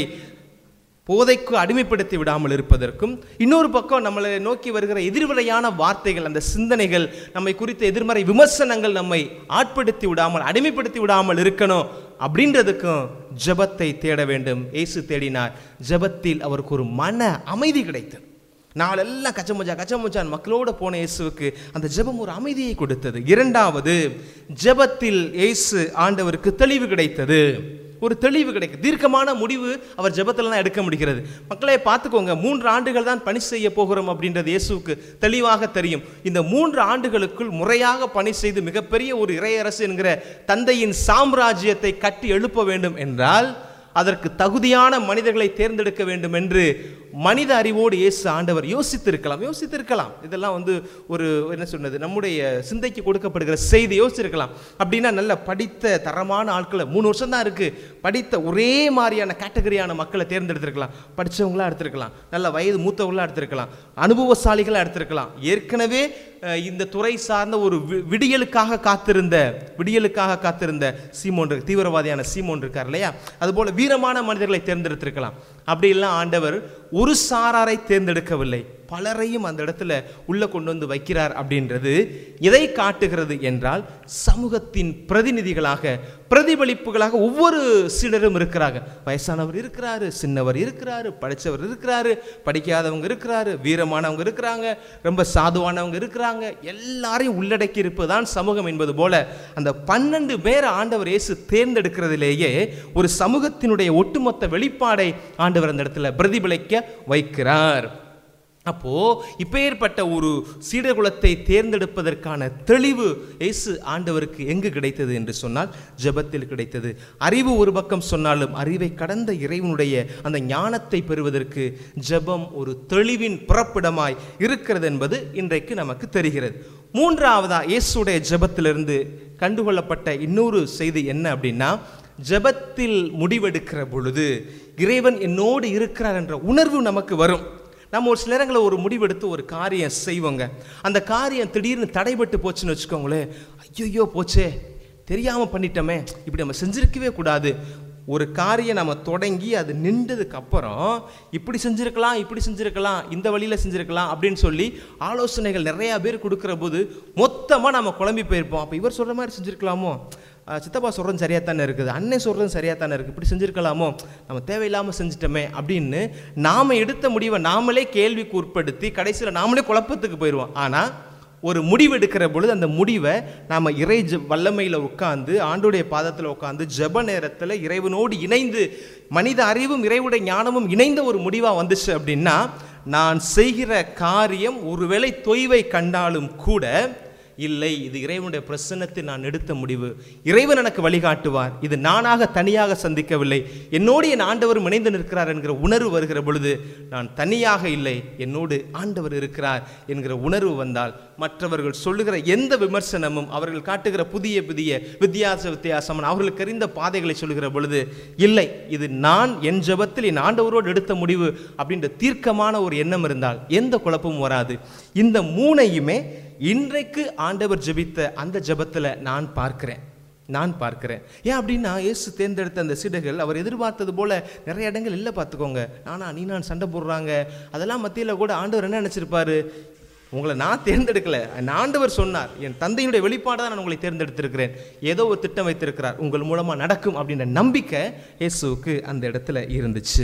போதைக்கு அடிமைப்படுத்தி விடாமல் இருப்பதற்கும் இன்னொரு பக்கம் நம்மளை நோக்கி வருகிற எதிர்மறையான வார்த்தைகள் அந்த சிந்தனைகள் நம்மை குறித்த எதிர்மறை விமர்சனங்கள் நம்மை ஆட்படுத்தி விடாமல் அடிமைப்படுத்தி விடாமல் இருக்கணும் அப்படின்றதுக்கும் ஜெபத்தை தேட வேண்டும் இயேசு தேடினார் ஜெபத்தில் அவருக்கு ஒரு மன அமைதி கிடைத்தது நாளெல்லாம் கச்சமுச்சா கச்சமுச்சான் மக்களோட போன இயேசுவுக்கு அந்த ஜெபம் ஒரு அமைதியை கொடுத்தது இரண்டாவது ஜெபத்தில் இயேசு ஆண்டவருக்கு தெளிவு கிடைத்தது ஒரு தெளிவு கிடைக்கும் தீர்க்கமான முடிவு அவர் ஜெபத்தில் தான் எடுக்க முடிகிறது மக்களே பார்த்துக்கோங்க மூன்று ஆண்டுகள் தான் பணி செய்ய போகிறோம் அப்படின்றது இயேசுவுக்கு தெளிவாக தெரியும் இந்த மூன்று ஆண்டுகளுக்குள் முறையாக பணி செய்து மிகப்பெரிய ஒரு இறையரசு என்கிற தந்தையின் சாம்ராஜ்யத்தை கட்டி எழுப்ப வேண்டும் என்றால் அதற்கு தகுதியான மனிதர்களை தேர்ந்தெடுக்க வேண்டும் என்று மனித அறிவோடு இயேசு ஆண்டவர் யோசித்திருக்கலாம் யோசித்திருக்கலாம் இதெல்லாம் வந்து ஒரு என்ன சொன்னது நம்முடைய சிந்தைக்கு கொடுக்கப்படுகிற செய்தி யோசிச்சிருக்கலாம் அப்படின்னா நல்ல படித்த தரமான ஆட்களை மூணு வருஷம் தான் இருக்கு படித்த ஒரே மாதிரியான கேட்டகரியான மக்களை தேர்ந்தெடுத்திருக்கலாம் படித்தவங்களா எடுத்திருக்கலாம் நல்ல வயது மூத்தவங்களா எடுத்திருக்கலாம் அனுபவசாலிகளா எடுத்திருக்கலாம் ஏற்கனவே அஹ், இந்த துறை சார்ந்த ஒரு வி- விடியலுக்காக காத்திருந்த விடியலுக்காக காத்திருந்த சீமோன் இருக்கு, தீவிரவாதியான சீமோன் இருக்கார் இல்லையா அதுபோல வீரமான மனிதர்களை தேர்ந்தெடுத்திருக்கலாம் அப்படி எல்லாம் ஆண்டவர் ஒரு சாராரை தேர்ந்தெடுக்கவில்லை பலரையும் அந்த இடத்துல உள்ள கொண்டு வந்து வைக்கிறார் அப்படின்றது எதை காட்டுகிறது என்றால் சமூகத்தின் பிரதிநிதிகளாக பிரதிபலிப்புகளாக ஒவ்வொரு சீடரும் இருக்கிறாங்க வயசானவர் இருக்கிறாரு சின்னவர் இருக்கிறாரு படித்தவர் இருக்கிறாரு படிக்காதவங்க இருக்கிறாரு வீரமானவங்க இருக்கிறாங்க ரொம்ப சாதுவானவங்க இருக்கிறாங்க எல்லாரையும் உள்ளடக்கி இருப்பதுதான் சமூகம் என்பது போல அந்த பன்னெண்டு பேரை ஆண்டவர் இயேசு தேர்ந்தெடுக்கிறதிலேயே ஒரு சமூகத்தினுடைய ஒட்டுமொத்த வெளிப்பாடை ஆண்டவர் அந்த இடத்துல பிரதிபலிக்க வைக்கிறார் அப்போ இப்பேற்பட்ட ஒரு சீடகுலத்தை தேர்ந்தெடுப்பதற்கான தெளிவு இயேசு ஆண்டவருக்கு எங்கு கிடைத்தது என்று சொன்னால் ஜெபத்தில் கிடைத்தது அறிவு ஒரு பக்கம் சொன்னாலும் அறிவை கடந்த இறைவனுடைய அந்த ஞானத்தை பெறுவதற்கு ஜெபம் ஒரு தெளிவின் புறப்பிடமாய் இருக்கிறது என்பது இன்றைக்கு நமக்கு தெரிகிறது மூன்றாவதா இயேசுடைய ஜெபத்திலிருந்து கண்டுகொள்ளப்பட்ட இன்னொரு செய்தி என்ன அப்படின்னா ஜெபத்தில் முடிவெடுக்கிற பொழுது இறைவன் என்னோடு இருக்கிறார் என்ற உணர்வு நமக்கு வரும் நம்ம ஒரு சில நேரங்களில் ஒரு முடிவெடுத்து ஒரு காரியம் செய்வோங்க அந்த காரியம் திடீர்னு தடைபட்டு போச்சுன்னு வச்சுக்கோங்களேன் ஐயோ போச்சே தெரியாமல் பண்ணிட்டோமே இப்படி நம்ம செஞ்சிருக்கவே கூடாது ஒரு காரியம் நம்ம தொடங்கி அது நின்றதுக்கு அப்புறம் இப்படி செஞ்சிருக்கலாம் இப்படி செஞ்சிருக்கலாம் இந்த வழியில் செஞ்சிருக்கலாம் அப்படின்னு சொல்லி ஆலோசனைகள் நிறையா பேர் கொடுக்குற போது மொத்தமாக நம்ம குழம்பி போயிருப்போம் அப்போ இவர் சொல்கிற மாதிரி செஞ்சுருக்கலாமோ அஹ் சித்தப்பா சொல்கிறது சரியாக தானே இருக்குது அண்ணன் சொல்கிறதும் சரியாக தானே இருக்குது இப்படி செஞ்சுருக்கலாமோ நம்ம தேவையில்லாமல் செஞ்சிட்டோமே அப்படின்னு நாம் எடுத்த முடிவை நாமளே கேள்விக்கு உட்படுத்தி கடைசியில் நாமளே குழப்பத்துக்கு போயிடுவோம் ஆனால் ஒரு முடிவு எடுக்கிற பொழுது அந்த முடிவை நாம் இறை ஜ வல்லமையில் உட்காந்து ஆண்டுடைய பாதத்தில் உட்காந்து ஜெப நேரத்தில் இறைவனோடு இணைந்து மனித அறிவும் இறைவுடைய ஞானமும் இணைந்த ஒரு முடிவாக வந்துச்சு அப்படின்னா நான் செய்கிற காரியம் ஒருவேளை தொய்வை கண்டாலும் கூட இல்லை இது இறைவனுடைய பிரசன்னத்தை நான் எடுத்த முடிவு இறைவன் எனக்கு வழிகாட்டுவார் இது நானாக தனியாக சந்திக்கவில்லை என்னோடு என் ஆண்டவரும் இணைந்து நிற்கிறார் என்கிற உணர்வு வருகிற பொழுது நான் தனியாக இல்லை என்னோடு ஆண்டவர் இருக்கிறார் என்கிற உணர்வு வந்தால் மற்றவர்கள் சொல்லுகிற எந்த விமர்சனமும் அவர்கள் காட்டுகிற புதிய புதிய வித்தியாச வித்தியாசமான அவர்களுக்கு அறிந்த பாதைகளை சொல்லுகிற பொழுது இல்லை இது நான் என் ஜெபத்தில் என் ஆண்டவரோடு எடுத்த முடிவு அப்படின்ற தீர்க்கமான ஒரு எண்ணம் இருந்தால் எந்த குழப்பமும் வராது இந்த மூணையுமே இன்றைக்கு ஆண்டவர் ஜெபித்த அந்த ஜெபத்தில் நான் பார்க்கிறேன் நான் பார்க்கிறேன் ஏன் அப்படின்னா இயேசு தேர்ந்தெடுத்த அந்த சீடர்கள் அவர் எதிர்பார்த்தது போல நிறைய இடங்கள் இல்லை பார்த்துக்கோங்க நானா நீ நான் சண்டை போடுறாங்க அதெல்லாம் மத்தியில் கூட ஆண்டவர் என்ன நினச்சிருப்பாரு உங்களை நான் தேர்ந்தெடுக்கல என் ஆண்டவர் சொன்னார் என் தந்தையினுடைய வெளிப்பாடு தான் நான் உங்களை தேர்ந்தெடுத்திருக்கிறேன் ஏதோ ஒரு திட்டம் வைத்திருக்கிறார் உங்கள் மூலமாக நடக்கும் அப்படின்ற நம்பிக்கை இயேசுவுக்கு அந்த இடத்துல இருந்துச்சு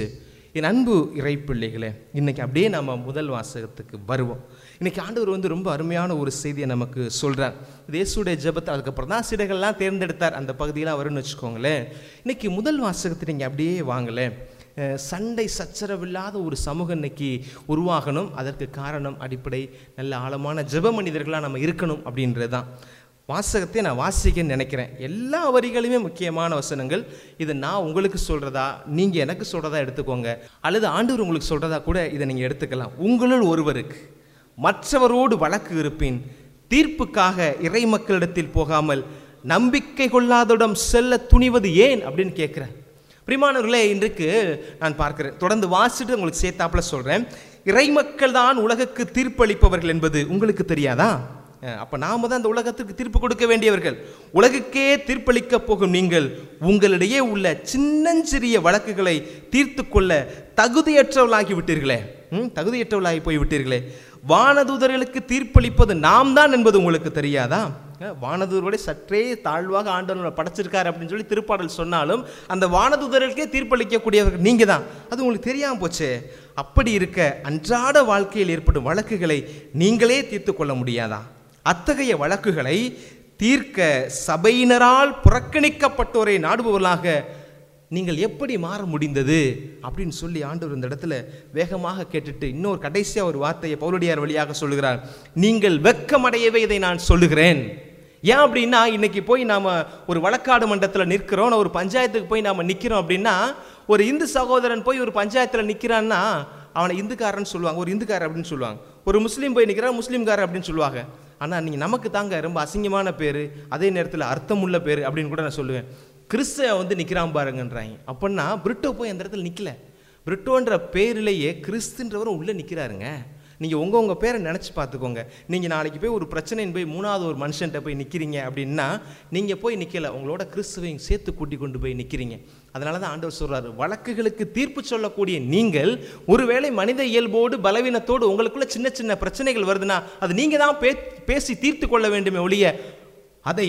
என் அன்பு இறை பிள்ளைகளே இன்னைக்கு அப்படியே நம்ம முதல் வாசகத்துக்கு வருவோம் இன்னைக்கு ஆண்டவர் வந்து ரொம்ப அருமையான ஒரு செய்தியை நமக்கு சொல்றார் இது இயேசுடைய ஜெபத்தை அதுக்கப்புறம் தான் சிடைகள்லாம் தேர்ந்தெடுத்தார் அந்த பகுதியெல்லாம் வரும்னு வச்சுக்கோங்களேன் இன்னைக்கு முதல் வாசகத்தை நீங்கள் அப்படியே வாங்களேன் அஹ் சண்டை சச்சரவில்லாத ஒரு சமூகம் இன்னைக்கு உருவாகணும் அதற்கு காரணம் அடிப்படை நல்ல ஆழமான ஜெப மனிதர்களாக நம்ம இருக்கணும் அப்படின்றது தான் வாசகத்தை நான் வாசிக்கன்னு நினைக்கிறேன் எல்லா வரிகளுமே முக்கியமான வசனங்கள் இது நான் உங்களுக்கு சொல்கிறதா நீங்கள் எனக்கு சொல்கிறதா எடுத்துக்கோங்க அல்லது ஆண்டவர் உங்களுக்கு சொல்கிறதா கூட இதை நீங்கள் எடுத்துக்கலாம் உங்களுள் ஒருவருக்கு மற்றவரோடு வழக்கு இருப்பின் தீர்ப்புக்காக இறை மக்களிடத்தில் போகாமல் நம்பிக்கை கொள்ளாதோடம் செல்ல துணிவது ஏன் அப்படின்னு கேட்குறேன் பிரிமானவர்களே இன்றைக்கு நான் பார்க்கிறேன் தொடர்ந்து வாசிட்டு உங்களுக்கு சேர்த்தாப்புல சொல்கிறேன் இறைமக்கள் தான் உலகுக்கு தீர்ப்பளிப்பவர்கள் என்பது உங்களுக்கு தெரியாதா அஹ் அப்ப நாம தான் அந்த உலகத்திற்கு தீர்ப்பு கொடுக்க வேண்டியவர்கள் உலகுக்கே தீர்ப்பளிக்க போகும் நீங்கள் உங்களிடையே உள்ள சின்னஞ்சிறிய வழக்குகளை தீர்த்து கொள்ள தகுதியற்றவர்களாகி விட்டீர்களே ம், தகுதியற்றவர்களாகி போய் விட்டீர்களே வானதூதர்களுக்கு தீர்ப்பளிப்பது நாம் தான் என்பது உங்களுக்கு தெரியாதா அஹ் வானதூதரோட சற்றே தாழ்வாக ஆண்டவர் படைச்சிருக்காரு அப்படின்னு சொல்லி திருப்பாடல் சொன்னாலும் அந்த வானதூதர்களுக்கே தீர்ப்பளிக்கக்கூடியவர்கள் நீங்க தான் அது உங்களுக்கு தெரியாம போச்சே அப்படி இருக்க அன்றாட வாழ்க்கையில் ஏற்படும் வழக்குகளை நீங்களே தீர்த்து கொள்ள முடியாதா அத்தகைய வழக்குகளை தீர்க்க சபையினரால் புறக்கணிக்கப்பட்டோரை நாடுபவர்களாக நீங்கள் எப்படி மாற முடிந்தது அப்படின்னு சொல்லி ஆண்டவர் இந்த இடத்துல வேகமாக கேட்டுட்டு இன்னொரு கடைசியாக ஒரு வார்த்தையை பவுலடியார் வழியாக சொல்லுகிறார் நீங்கள் வெக்கமடையவே இதை நான் சொல்லுகிறேன் ஏன் அப்படின்னா இன்னைக்கு போய் நாம ஒரு வழக்காடு மன்றத்தில் நிற்கிறோம் ஒரு பஞ்சாயத்துக்கு போய் நாம நிற்கிறோம் அப்படின்னா ஒரு இந்து சகோதரன் போய் ஒரு பஞ்சாயத்தில் நிற்கிறான்னா அவனை இந்துக்காரன்னு சொல்லுவாங்க ஒரு இந்துக்காரர் அப்படின்னு சொல்லுவாங்க ஒரு முஸ்லீம் போய் நிற்கிறான் முஸ்லீம்காரர் அப்படின்னு சொல்லுவாங்க ஆனால் நீங்கள் நமக்கு தாங்க ரொம்ப அசிங்கமான பேர் அதே நேரத்தில் அர்த்தமுள்ள பேர் அப்படின்னு கூட நான் சொல்லுவேன் கிறிஸ்தவ வந்து நிற்கிறான் பாருங்கன்றாங்க அப்படின்னா பிரிட்டோ போய் அந்த இடத்துல நிற்கல பிரிட்டோன்ற பேரிலேயே கிறிஸ்துன்றவரும் உள்ளே நிற்கிறாருங்க நீங்கள் உங்கள் உங்கள் பேரை நினச்சி பார்த்துக்கோங்க நீங்கள் நாளைக்கு போய் ஒரு பிரச்சனைன்னு போய் மூணாவது ஒரு மனுஷன்ட்ட போய் நிற்கிறீங்க அப்படின்னா நீங்கள் போய் நிற்கல உங்களோட கிறிஸ்துவையும் சேர்த்து கூட்டி கொண்டு போய் நிற்கிறீங்க அதனால தான் ஆண்டவர் சொல்கிறாரு வழக்குகளுக்கு தீர்ப்பு சொல்லக்கூடிய நீங்கள் ஒருவேளை மனித இயல்போடு பலவீனத்தோடு உங்களுக்குள்ள சின்ன சின்ன பிரச்சனைகள் வருதுன்னா அது நீங்கள் தான் பே பேசி தீர்த்து கொள்ள வேண்டுமே ஒழிய அதை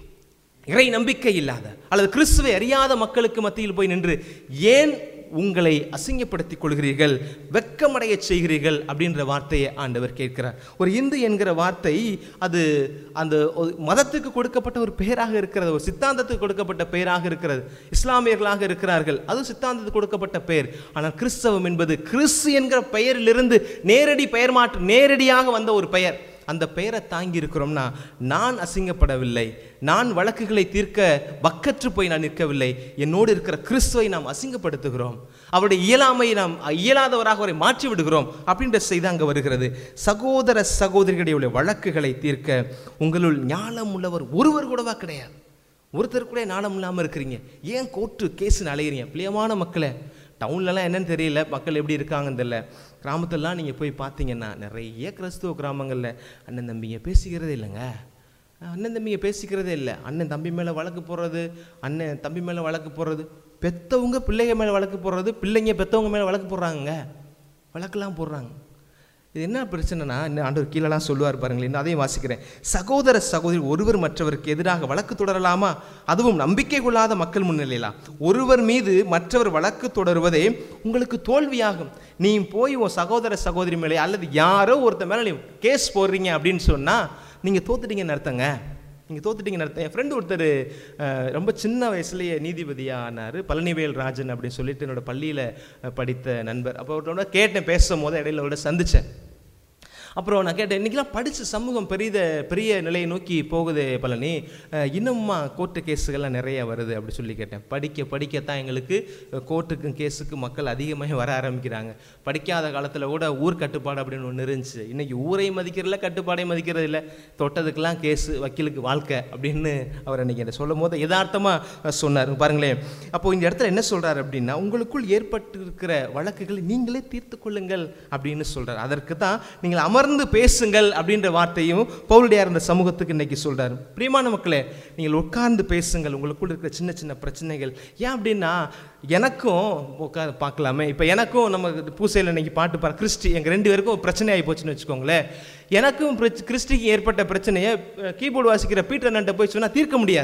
இறை நம்பிக்கை இல்லாத அல்லது கிறிஸ்துவை அறியாத மக்களுக்கு மத்தியில் போய் நின்று ஏன் உங்களை அசிங்கப்படுத்திக் கொள்கிறீர்கள் வெக்கமடைய செய்கிறீர்கள் அப்படின்ற வார்த்தையை ஆண்டவர் கேட்கிறார் ஒரு இந்து என்கிற வார்த்தை அது அந்த ஒரு மதத்துக்கு கொடுக்கப்பட்ட ஒரு பெயராக இருக்கிறது ஒரு சித்தாந்தத்துக்கு கொடுக்கப்பட்ட பெயராக இருக்கிறது இஸ்லாமியர்களாக இருக்கிறார்கள் அது சித்தாந்தத்துக்கு கொடுக்கப்பட்ட பெயர் ஆனால் கிறிஸ்தவம் என்பது கிறிஸ்து என்கிற பெயரிலிருந்து நேரடி பெயர் மாற்று நேரடியாக வந்த ஒரு பெயர் அந்த பெயரை தாங்கி இருக்கிறோம்னா நான் அசிங்கப்படவில்லை நான் வழக்குகளை தீர்க்க பக்கற்று போய் நான் நிற்கவில்லை என்னோடு இருக்கிற கிறிஸ்துவை நாம் அசிங்கப்படுத்துகிறோம் அவருடைய இயலாமையை நாம் இயலாதவராக அவரை மாற்றி விடுகிறோம் அப்படின்ற செய்தி அங்கே வருகிறது சகோதர சகோதரிகளுடைய வழக்குகளை தீர்க்க உங்களுள் ஞானம் உள்ளவர் ஒருவர் கூடவா கிடையாது ஒருத்தர் கூட ஞானம் இல்லாமல் இருக்கிறீங்க ஏன் கோர்ட்டு கேஸ்னு அலையிறீங்க பிரியமான மக்களே டவுன்லலாம் என்னன்னு தெரியல மக்கள் எப்படி இருக்காங்கன்னு தெரியல கிராமத்திலலாம் நீங்கள் போய் பார்த்தீங்கன்னா நிறைய கிறிஸ்துவ கிராமங்களில் அண்ணன் தம்பிங்க பேசிக்கிறதே இல்லைங்க அண்ணன் தம்பிங்க பேசிக்கிறதே இல்லை அண்ணன் தம்பி மேலே வழக்கு போடுறது அண்ணன் தம்பி மேலே வழக்கு போடுறது பெத்தவங்க பிள்ளைங்க மேலே வழக்கு போடுறது பிள்ளைங்க பெத்தவங்க மேலே வழக்கு போடுறாங்க வழக்கெல்லாம் போடுறாங்க இது என்ன பிரச்சனைனா இன்னும் ஆண்டவர் கீழெல்லாம் சொல்லுவார் பாருங்களேன் இன்னும் அதையும் வாசிக்கிறேன் சகோதர சகோதரி ஒருவர் மற்றவருக்கு எதிராக வழக்கு தொடரலாமா அதுவும் நம்பிக்கை கொள்ளாத மக்கள் முன்னிலையிலா ஒருவர் மீது மற்றவர் வழக்கு தொடருவதே உங்களுக்கு தோல்வியாகும் நீ போய் உன் சகோதர சகோதரி மேலே அல்லது யாரோ ஒருத்தர் மேலே நீ கேஸ் போடுறீங்க அப்படின்னு சொன்னால் நீங்கள் தோத்துட்டீங்கன்னு அர்த்தங்க நீங்கள் தோத்துட்டீங்கன்னு அர்த்தம் என் ஃப்ரெண்டு ஒருத்தர் அஹ், ரொம்ப சின்ன வயசுலேயே நீதிபதியாக ஆனார் பழனிவேல் ராஜன் அப்படின்னு சொல்லிட்டு என்னோட பள்ளியில் படித்த நண்பர் அப்போ அவர்கிட்ட கேட்டேன் பேசும் போது இடையில அவரோட சந்தித்தேன் அப்புறம் நான் கேட்டேன் இன்றைக்கெல்லாம் படித்து சமூகம் பெரிய பெரிய நிலையை நோக்கி போகுது பழனி அஹ், இன்னும்மா கோர்ட்டு கேஸுகள்லாம் நிறைய வருது அப்படி சொல்லி கேட்டேன் படிக்க படிக்கத்தான் எங்களுக்கு கோர்ட்டுக்கும் கேஸுக்கும் மக்கள் அதிகமாக வர ஆரம்பிக்கிறாங்க படிக்காத காலத்தில் கூட ஊர் கட்டுப்பாடு அப்படின்னு ஒன்று இருந்துச்சு இன்னைக்கு ஊரை மதிக்கிறதில்ல கட்டுப்பாடை மதிக்கிறது இல்லை தொட்டதுக்கெல்லாம் கேஸு வக்கீலுக்கு வாழ்க்கை அப்படின்னு அவர் அன்றைக்கி என்னை சொல்லும் போது யதார்த்தமாக சொன்னார் பாருங்களேன் அப்போ இந்த இடத்துல என்ன சொல்றாரு அப்படின்னா உங்களுக்குள் ஏற்பட்டிருக்கிற வழக்குகளை நீங்களே தீர்த்து கொள்ளுங்கள் அப்படின்னு சொல்றார் அதற்கு தான் நீங்கள் அமர்ந்து பேசுங்கள் அப்படின்ற வார்த்தையும் பவுலுடையார் இந்த சமூகத்துக்கு இன்னைக்கு சொல்றாரு பிரியமான மக்களே நீங்கள் உட்கார்ந்து பேசுங்கள் உங்களுக்குள் இருக்கிற சின்ன சின்ன பிரச்சனைகள் ஏன் அப்படின்னா எனக்கும் உட்காந்து பார்க்கலாமே இப்போ எனக்கும் நம்ம பூசையில் இன்னைக்கு பாட்டு பாரு கிறிஸ்டி எங்கள் ரெண்டு பேருக்கும் ஒரு பிரச்சனை ஆகி போச்சுன்னு வச்சுக்கோங்களேன் எனக்கும் பிரச்ச- கிறிஸ்டிக்கு ஏற்பட்ட பிரச்சனையை கீபோர்டு வாசிக்கிற பீட்டர் அண்ணன்ட்ட போய் சொன்னால் தீர்க்க முடியாது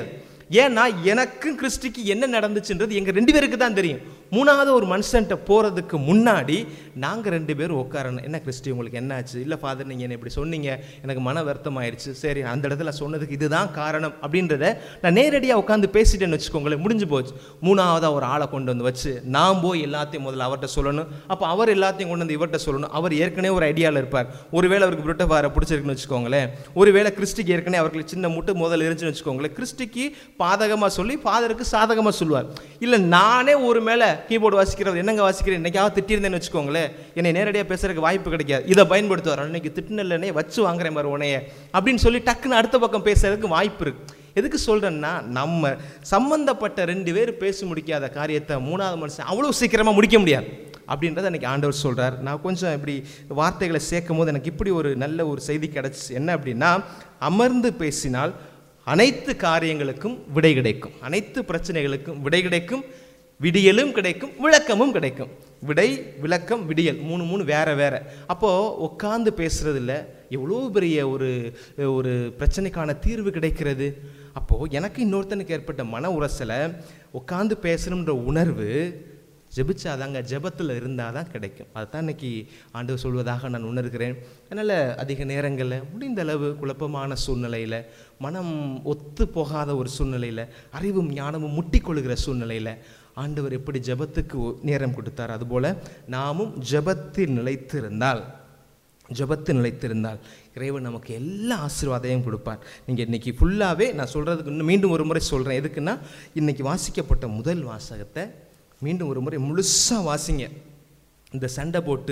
ஏன்னா எனக்கும் கிறிஸ்டிக்கு என்ன நடந்துச்சுன்றது எங்கள் ரெண்டு பேருக்கு தான் தெரியும் மூணாவது ஒரு மனுஷன்ட்ட போகிறதுக்கு முன்னாடி நாங்கள் ரெண்டு பேரும் உட்காரணும் என்ன கிறிஸ்டி உங்களுக்கு என்னாச்சு இல்லை ஃபாதர் நீங்கள் என்ன இப்படி சொன்னீங்க எனக்கு மன வருத்தம் ஆயிடுச்சு சரி அந்த இடத்துல சொன்னதுக்கு இதுதான் காரணம் அப்படின்றத நான் நேரடியாக உட்காந்து பேசிட்டேன்னு வச்சுக்கோங்களேன் முடிஞ்சு போச்சு மூணாவதாக ஒரு ஆளை கொண்டு வந்து வச்சு நான் போய் எல்லாத்தையும் முதல்ல அவர்கிட்ட சொல்லணும் அப்போ அவர் எல்லாத்தையும் கொண்டு வந்து இவர்கிட்ட சொல்லணும் அவர் ஏற்கனவே ஒரு ஐடியாவில் இருப்பார் ஒருவேளை அவருக்கு புரோட்டோஃபாரை பிடிச்சிருக்குன்னு வச்சுக்கோங்களேன் ஒருவேளை கிறிஸ்டிக்கு ஏற்கனவே அவர்களுக்கு சின்ன முட்டு முதல்ல இருந்துச்சுன்னு வச்சுக்கோங்களேன் கிறிஸ்டிக்கு பாதகமாக சொல்லி ஃபாதருக்கு சாதகமாக சொல்லுவார் இல்லை நானே ஒரு மேலே கீபோர்டு வாசிக்கிறவர் என்னங்க வாசிக்கிறேன் என்னைக்காவது திட்டியிருந்தேன்னு வச்சுக்கோங்களேன் என்னை நேரடியாக பேசுறதுக்கு வாய்ப்பு கிடைக்காது இதை பயன்படுத்துவார் அன்னைக்கு திட்டினல்லே வச்சு வாங்குறேன் மாதிரி உனைய அப்படின்னு சொல்லி டக்குன்னு அடுத்த பக்கம் பேசுறதுக்கு வாய்ப்பு இருக்கு எதுக்கு சொல்கிறேன்னா நம்ம சம்பந்தப்பட்ட ரெண்டு பேர் பேசி முடிக்காத காரியத்தை மூணாவது மனுஷன் அவ்வளோ சீக்கிரமாக முடிக்க முடியாது அப்படின்றத அன்றைக்கி ஆண்டவர் சொல்கிறார் நான் கொஞ்சம் இப்படி வார்த்தைகளை சேர்க்கும் போது எனக்கு இப்படி ஒரு நல்ல ஒரு செய்தி கிடச்சிச்சு என்ன அப்படின்னா அமர்ந்து பேசினால் அனைத்து காரியங்களுக்கும் விடை கிடைக்கும் அனைத்து பிரச்சனைகளுக்கும் விடை கிடைக்கும் விடியலும் கிடைக்கும் விளக்கமும் கிடைக்கும் விடை விளக்கம் விடியல் மூணு மூணு வேற வேற அப்போது உட்காந்து பேசுறதுல எவ்வளோ பெரிய ஒரு ஒரு பிரச்சனைக்கான தீர்வு கிடைக்கிறது அப்போது எனக்கு இன்னொருத்தனுக்கு ஏற்பட்ட மன உரசலை உட்காந்து பேசணுன்ற உணர்வு ஜெபிச்சாதாங்க ஜெபத்தில் இருந்தால் தான் கிடைக்கும் அதுதான் இன்னைக்கு ஆண்டவர் சொல்வதாக நான் உணர்கிறேன் அதனால் அதிக நேரங்களில் முடிந்த அளவு குழப்பமான சூழ்நிலையில் மனம் ஒத்து போகாத ஒரு சூழ்நிலையில் அறிவும் ஞானமும் முட்டிக்கொள்கிற சூழ்நிலையில் ஆண்டவர் எப்படி ஜெபத்துக்கு ஒ- நேரம் கொடுத்தார் அதுபோல் நாமும் ஜெபத்தில் நிலைத்திருந்தால் ஜெபத்து நிலைத்திருந்தால் இறைவன் நமக்கு எல்லா ஆசீர்வாதையும் கொடுப்பார் நீங்கள் இன்னைக்கு ஃபுல்லாகவே நான் சொல்கிறதுக்கு இன்னும் மீண்டும் ஒரு முறை சொல்கிறேன் எதுக்குன்னா இன்னைக்கு வாசிக்கப்பட்ட முதல் வாசகத்தை மீண்டும் ஒரு முறை முழுசாக வாசிங்க இந்த சண்டை போட்டு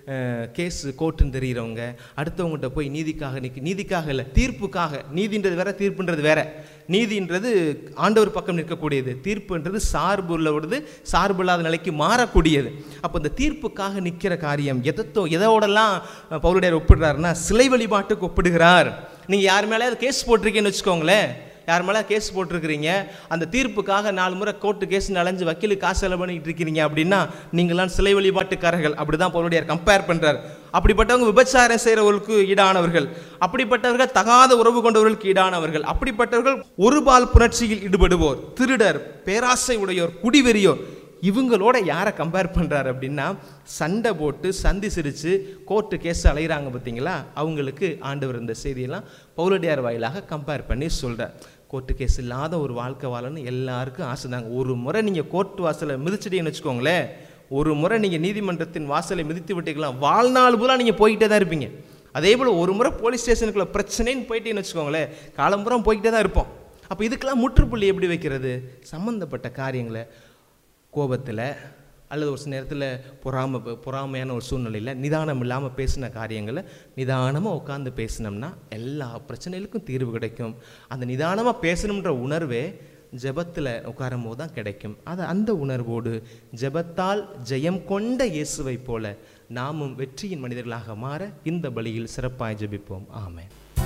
கேஸு கோர்ட்டுன்னு தெரிகிறவங்க அடுத்தவங்ககிட்ட போய் நீதிக்காக நிற்க நீதிக்காக இல்லை தீர்ப்புக்காக நீதின்றது வேற தீர்ப்புன்றது வேற நீதின்றது ஆண்டவர் பக்கம் நிற்கக்கூடியது தீர்ப்புன்றது சார்பு உள்ளது சார்பு இல்லாத நிலைக்கு மாறக்கூடியது அப்போ இந்த தீர்ப்புக்காக நிற்கிற காரியம் எதத்தோ எதோடலாம் பவுலுடையார் ஒப்பிடுறாருன்னா சிலை வழிபாட்டுக்கு ஒப்பிடுகிறார் நீங்கள் யார் மேலேயாவது கேஸ் போட்டிருக்கீங்கன்னு வச்சுக்கோங்களேன் யார் மேலே கேஸ் போட்டிருக்கிறீங்க அந்த தீர்ப்புக்காக நாலு முறை கோர்ட்டு கேஸ் அலைஞ்சு வக்கீலுக்கு காசு செலவு பண்ணிட்டு இருக்கிறீங்க அப்படின்னா நீங்களாம் சிலை வழிபாட்டுக்காரர்கள் அப்படி தான் பவுலுடையார் கம்பேர் பண்ணுறார் அப்படிப்பட்டவங்க விபச்சாரம் செய்கிறவர்களுக்கு ஈடானவர்கள் அப்படிப்பட்டவர்கள் தகாத உறவு கொண்டவர்களுக்கு ஈடானவர்கள் அப்படிப்பட்டவர்கள் ஒரு பால் புணர்ச்சியில் ஈடுபடுவோர் திருடர் பேராசை உடையோர் குடிவெறியோர் இவங்களோட யாரை கம்பேர் பண்ணுறாரு அப்படின்னா சண்டை போட்டு சந்தி சிரித்து கோர்ட்டு கேஸ் அலைகிறாங்க பார்த்தீங்களா அவங்களுக்கு ஆண்டவர் இந்த செய்தியெல்லாம் பவுலடியார் வாயிலாக கம்பேர் பண்ணி சொல்கிறார் கோர்ட்டு கேஸ் இல்லாத ஒரு வாழ்க்கை வாழன்னு எல்லாருக்கும் ஆசை தாங்க ஒரு முறை நீங்கள் கோர்ட்டு வாசலை மிதிச்சிட்டீங்கன்னு வச்சுக்கோங்களேன் ஒரு முறை நீங்கள் நீதிமன்றத்தின் வாசலை மிதித்து விட்டீங்களா வாழ்நாள் பூரா நீங்கள் போய்கிட்டே தான் இருப்பீங்க அதே போல் ஒரு முறை போலீஸ் ஸ்டேஷனுக்குள்ள பிரச்சனைன்னு போயிட்டீங்கன்னு வச்சுக்கோங்களேன் காலம்புறம் போய்கிட்டே தான் இருப்போம் அப்போ இதுக்கெல்லாம் முற்றுப்புள்ளி எப்படி வைக்கிறது சம்மந்தப்பட்ட காரியங்களை கோபத்தில் அல்லது ஒரு சில நேரத்தில் பொறாம பொறாமையான ஒரு சூழ்நிலையில் நிதானம் இல்லாமல் பேசின காரியங்களை நிதானமாக உட்காந்து பேசினோம்னா எல்லா பிரச்சனைகளுக்கும் தீர்வு கிடைக்கும் அந்த நிதானமாக பேசணுன்ற உணர்வே ஜெபத்தில் உட்காரும் போது தான் கிடைக்கும் அது அந்த உணர்வோடு ஜெபத்தால் ஜெயம் கொண்ட இயேசுவை போல நாமும் வெற்றியின் மனிதர்களாக மாற இந்த பலியில் சிறப்பாய் ஜெபிப்போம் ஆமென்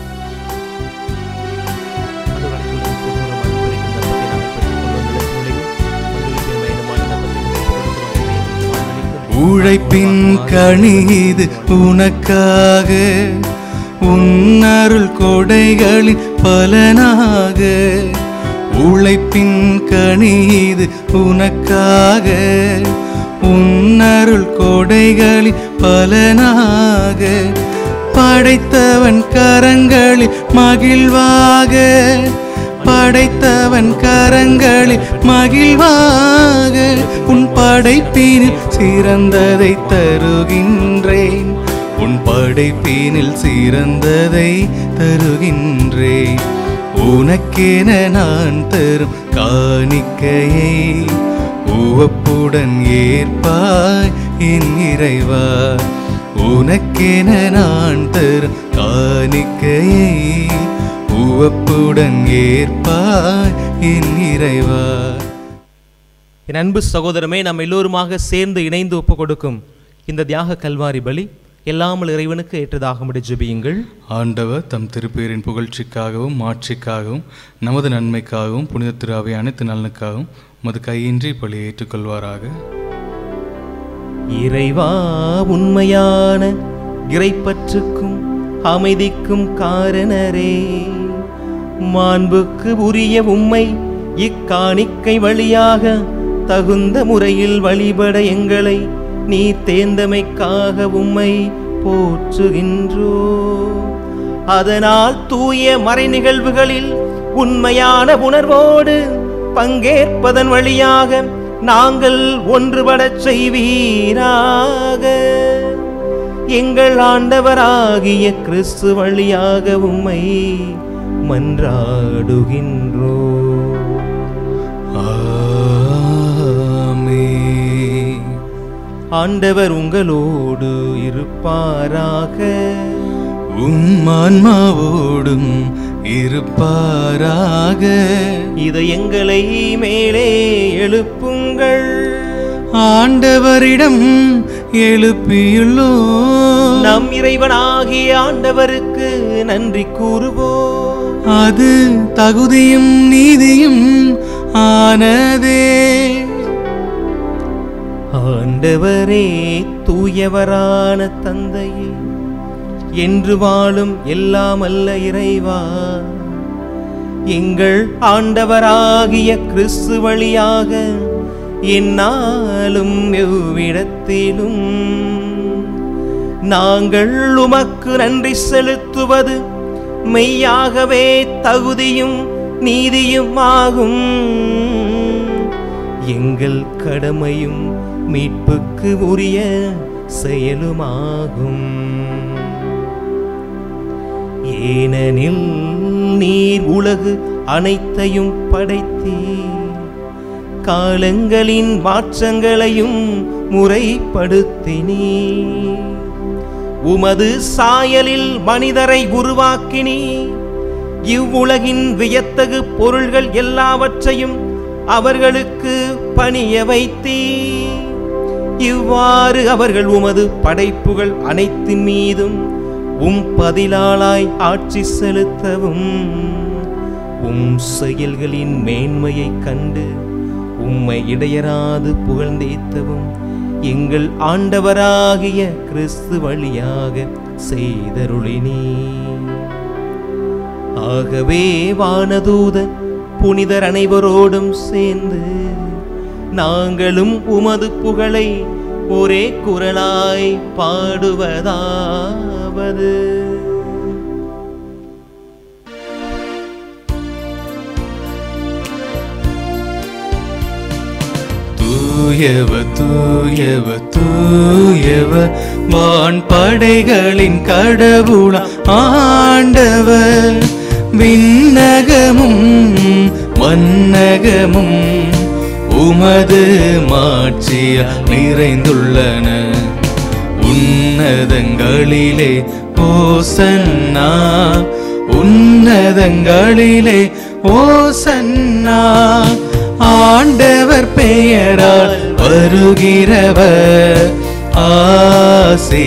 உழைப்பின் கணிது உனக்காக உன்னருள் கொடைகளின் பலனாக உழைப்பின் கணிது உனக்காக உன்னருள் கொடைகளின் பலனாக படைத்தவன் கரங்களில் மகிழ்வாக படைத்தவன் கரங்களில் மகிழ்வாக உன் படைப்பினில் சிறந்ததை தருகின்றேன் உன் படைப்பினில் சிறந்ததை தருகின்றேன் உனக்கென நான் தரும் காணிக்கையை உவப்புடன் ஏற்பாய் என் இறைவா உனக்கென நான் தரும் காணிக்கையை உவப்புடன் ஏற்பாய் என் இறைவா என் அன்பு சகோதரமே நாம் எல்லோருமாக சேர்ந்து இணைந்து ஒப்பு கொடுக்கும் இந்த தியாக கல்வாரி பலி எல்லாமல் இறைவனுக்கு ஏற்றதாகும்படி ஜெபியுங்கள் ஆண்டவர் தம் திருப்பேரின் புகழ்ச்சிக்காகவும் மாட்சிக்காகவும் நமது நன்மைக்காகவும் புனித திராவை அனைத்து நலனுக்காகவும் மது கையின்றி பலி ஏற்றுக்கொள்வாராக இறைவா உண்மையான இறைப்பற்றுக்கும் அமைதிக்கும் காரணரே மாண்புக்கு உரிய உம்மை இக்காணிக்கை வழியாக தகுந்த முறையில் வழிபட எங்களை நீ தேர்ந்தமைக்காக உம்மை போற்றுகின்றோ அதனால் தூய மறை நிகழ்வுகளில் உண்மையான உணர்வோடு பங்கேற்பதன் வழியாக நாங்கள் ஒன்றுபடச் செய்வீராக எங்கள் ஆண்டவராகிய கிறிஸ்து வழியாக உம்மை மன்றாடுகின்றோ ஆமென். ஆண்டவர் உங்களோடு இருப்பாராக உம் ஆன்மாவோடும் இருப்பாராக இதை எங்களை மேலே எழுப்புங்கள் ஆண்டவரிடம் எழுப்பியுள்ளோ நம் இறைவனாகிய ஆண்டவருக்கு நன்றி கூறுவோம் அது தகுதியும் நீதியும் ஆனதே ஆண்டவரே தூயவரான தந்தையே என்று வாழும் எல்லாம் அல்ல இறைவா எங்கள் ஆண்டவராகிய கிறிஸ்து வழியாக என்னாலும் எவ்விடத்திலும் நாங்கள் உமக்கு நன்றி செலுத்துவது மெய்யாகவே தகுதியும் நீதியும் ஆகும் எங்கள் கடமையும் மீட்புக்கு உரிய செயலுமாகும் ஏனெனில் நீர் உலகு அனைத்தையும் படைத்தீர் காலங்களின் மாற்றங்களையும் முறைப்படுத்தினீர் உமது சாயலில் மனிதரை உருவாக்கினீர் இவ்வுலகின் வியத்தகு பொருள்கள் எல்லாவற்றையும் அவர்களுக்கு பணிய வைத்தீர் இவ்வாறு அவர்கள் உமது படைப்புகள் அனைத்தின் மீதும் உம் பதிலாளாய் ஆட்சி செலுத்தவும் உம் செயல்களின் மேன்மையைக் கண்டு உம்மை இடையராது புகழ்ந்தேத்தவும் எங்கள் ஆண்டவராகிய கிறிஸ்து வழியாக செய்தருளினீ ஆகவே வானதூத புனிதர் அனைவரோடும் சேர்ந்து நாங்களும் உமது புகழை ஒரே குரலாய் பாடுவதாவது தூயவ தூயவ தூயவ வான் படைகளின் கடவுள ஆண்டவர் விண்ணகமும் மன்னகமும் உமது மாட்சிய நிறைந்துள்ளன உன்னதங்களிலே ஓசன்னா உன்னதங்களிலே ஓசன்னா ஆண்டவர் பெயரால் வருகிறவர் ஆசி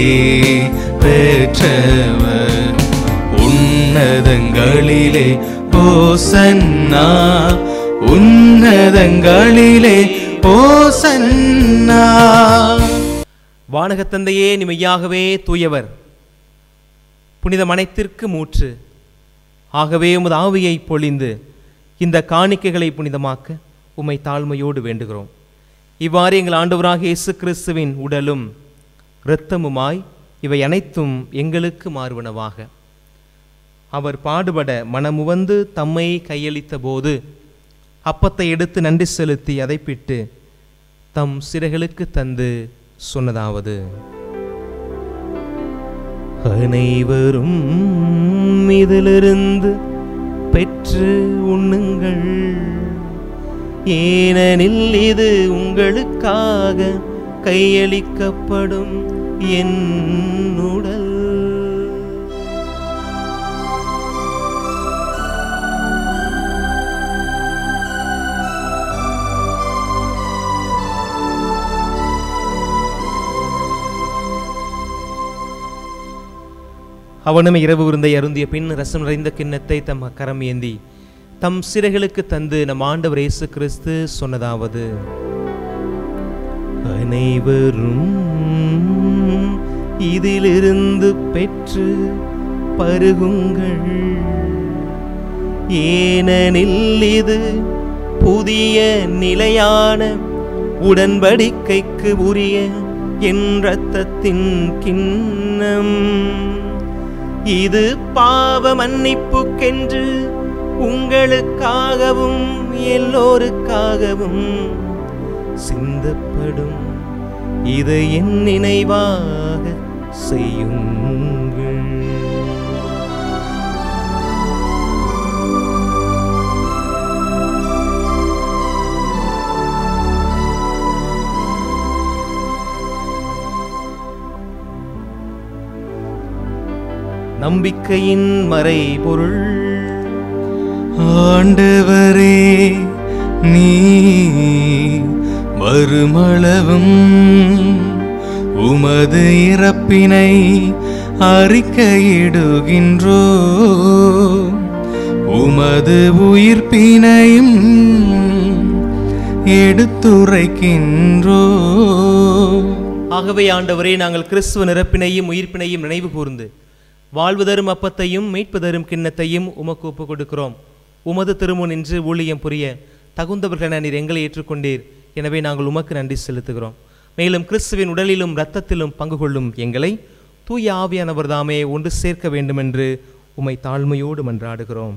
பெற்றவர் உன்னதங்களிலே ஓசன்னா உன்னதங்களிலே ஓசன்னா வானகத் தந்தையே நிமையாகவே தூயவர் புனித மனைத்திற்கு மூற்று ஆகவே உமது ஆவியை பொழிந்து இந்த காணிக்கைகளை புனிதமாக்க உம்மை தாழ்மையோடு வேண்டுகிறோம் இவ்வாறு எங்கள் ஆண்டவராக இயேசு கிறிஸ்துவின் உடலும் இரத்தமுமாய் இவை அனைத்தும் எங்களுக்கு மாறுவனவாக அவர் பாடுபட மனமுவந்து தம்மை கையளித்த போது அப்பத்தை எடுத்து நன்றி செலுத்தி அதை பிட்டு தம் சிறைகளுக்கு தந்து சொன்னதாவது அனைவரும் இதிலிருந்து பெற்று உண்ணுங்கள் ஏனெனில் இது உங்களுக்காக கையளிக்கப்படும் என் உடல் அவனும் இரவு விருந்தை அருந்திய பின் ரசம் நிறைந்த கிண்ணத்தை தம் கரம் ஏந்தி தம் சிறைகளுக்கு தந்து நம் ஆண்டவர் இயேசு கிறிஸ்து சொன்னதாவது அனைவரும் இதிலிருந்து பெற்று பருகுங்கள் ஏனெனில் இது புதிய நிலையான உடன்படிக்கைக்கு உரிய என் இரத்தத்தின் கிண்ணம் இது பாவ மன்னிப்புக்கென்று உங்களுக்காகவும் எல்லோருக்காகவும் சிந்தப்படும் இதை என் நினைவாக செய்யுங்கள் நம்பிக்கையின் மறைபொருள் ஆண்டவரே நீ வருமளவும் உமது இறப்பினை அறிக்கையிடுகின்றோ உமது உயிர்ப்பினையும் எடுத்துரைக்கின்றோ ஆகவே ஆண்டவரே நாங்கள் கிறிஸ்துவ நிரப்பினையும் உயிர்ப்பினையும் நினைவு கூர்ந்து வாழ்வு தரும் அப்பத்தையும் மீட்பு தரும் கிண்ணத்தையும் உமக்கு ஒப்புக் கொடுக்கிறோம் உமது திருமுன் நின்று ஊழியம் புரிய தகுந்தவர்களென நீர் எங்களை ஏற்றுக்கொண்டீர் எனவே நாங்கள் உமக்கு நன்றி செலுத்துகிறோம் மேலும் கிறிஸ்துவின் உடலிலும் இரத்தத்திலும் பங்கு கொள்ளும் எங்களை தூய ஆவியானவர் தாமே ஒன்று சேர்க்க வேண்டுமென்று உம்மை தாழ்மையோடு மன்றாடுகிறோம்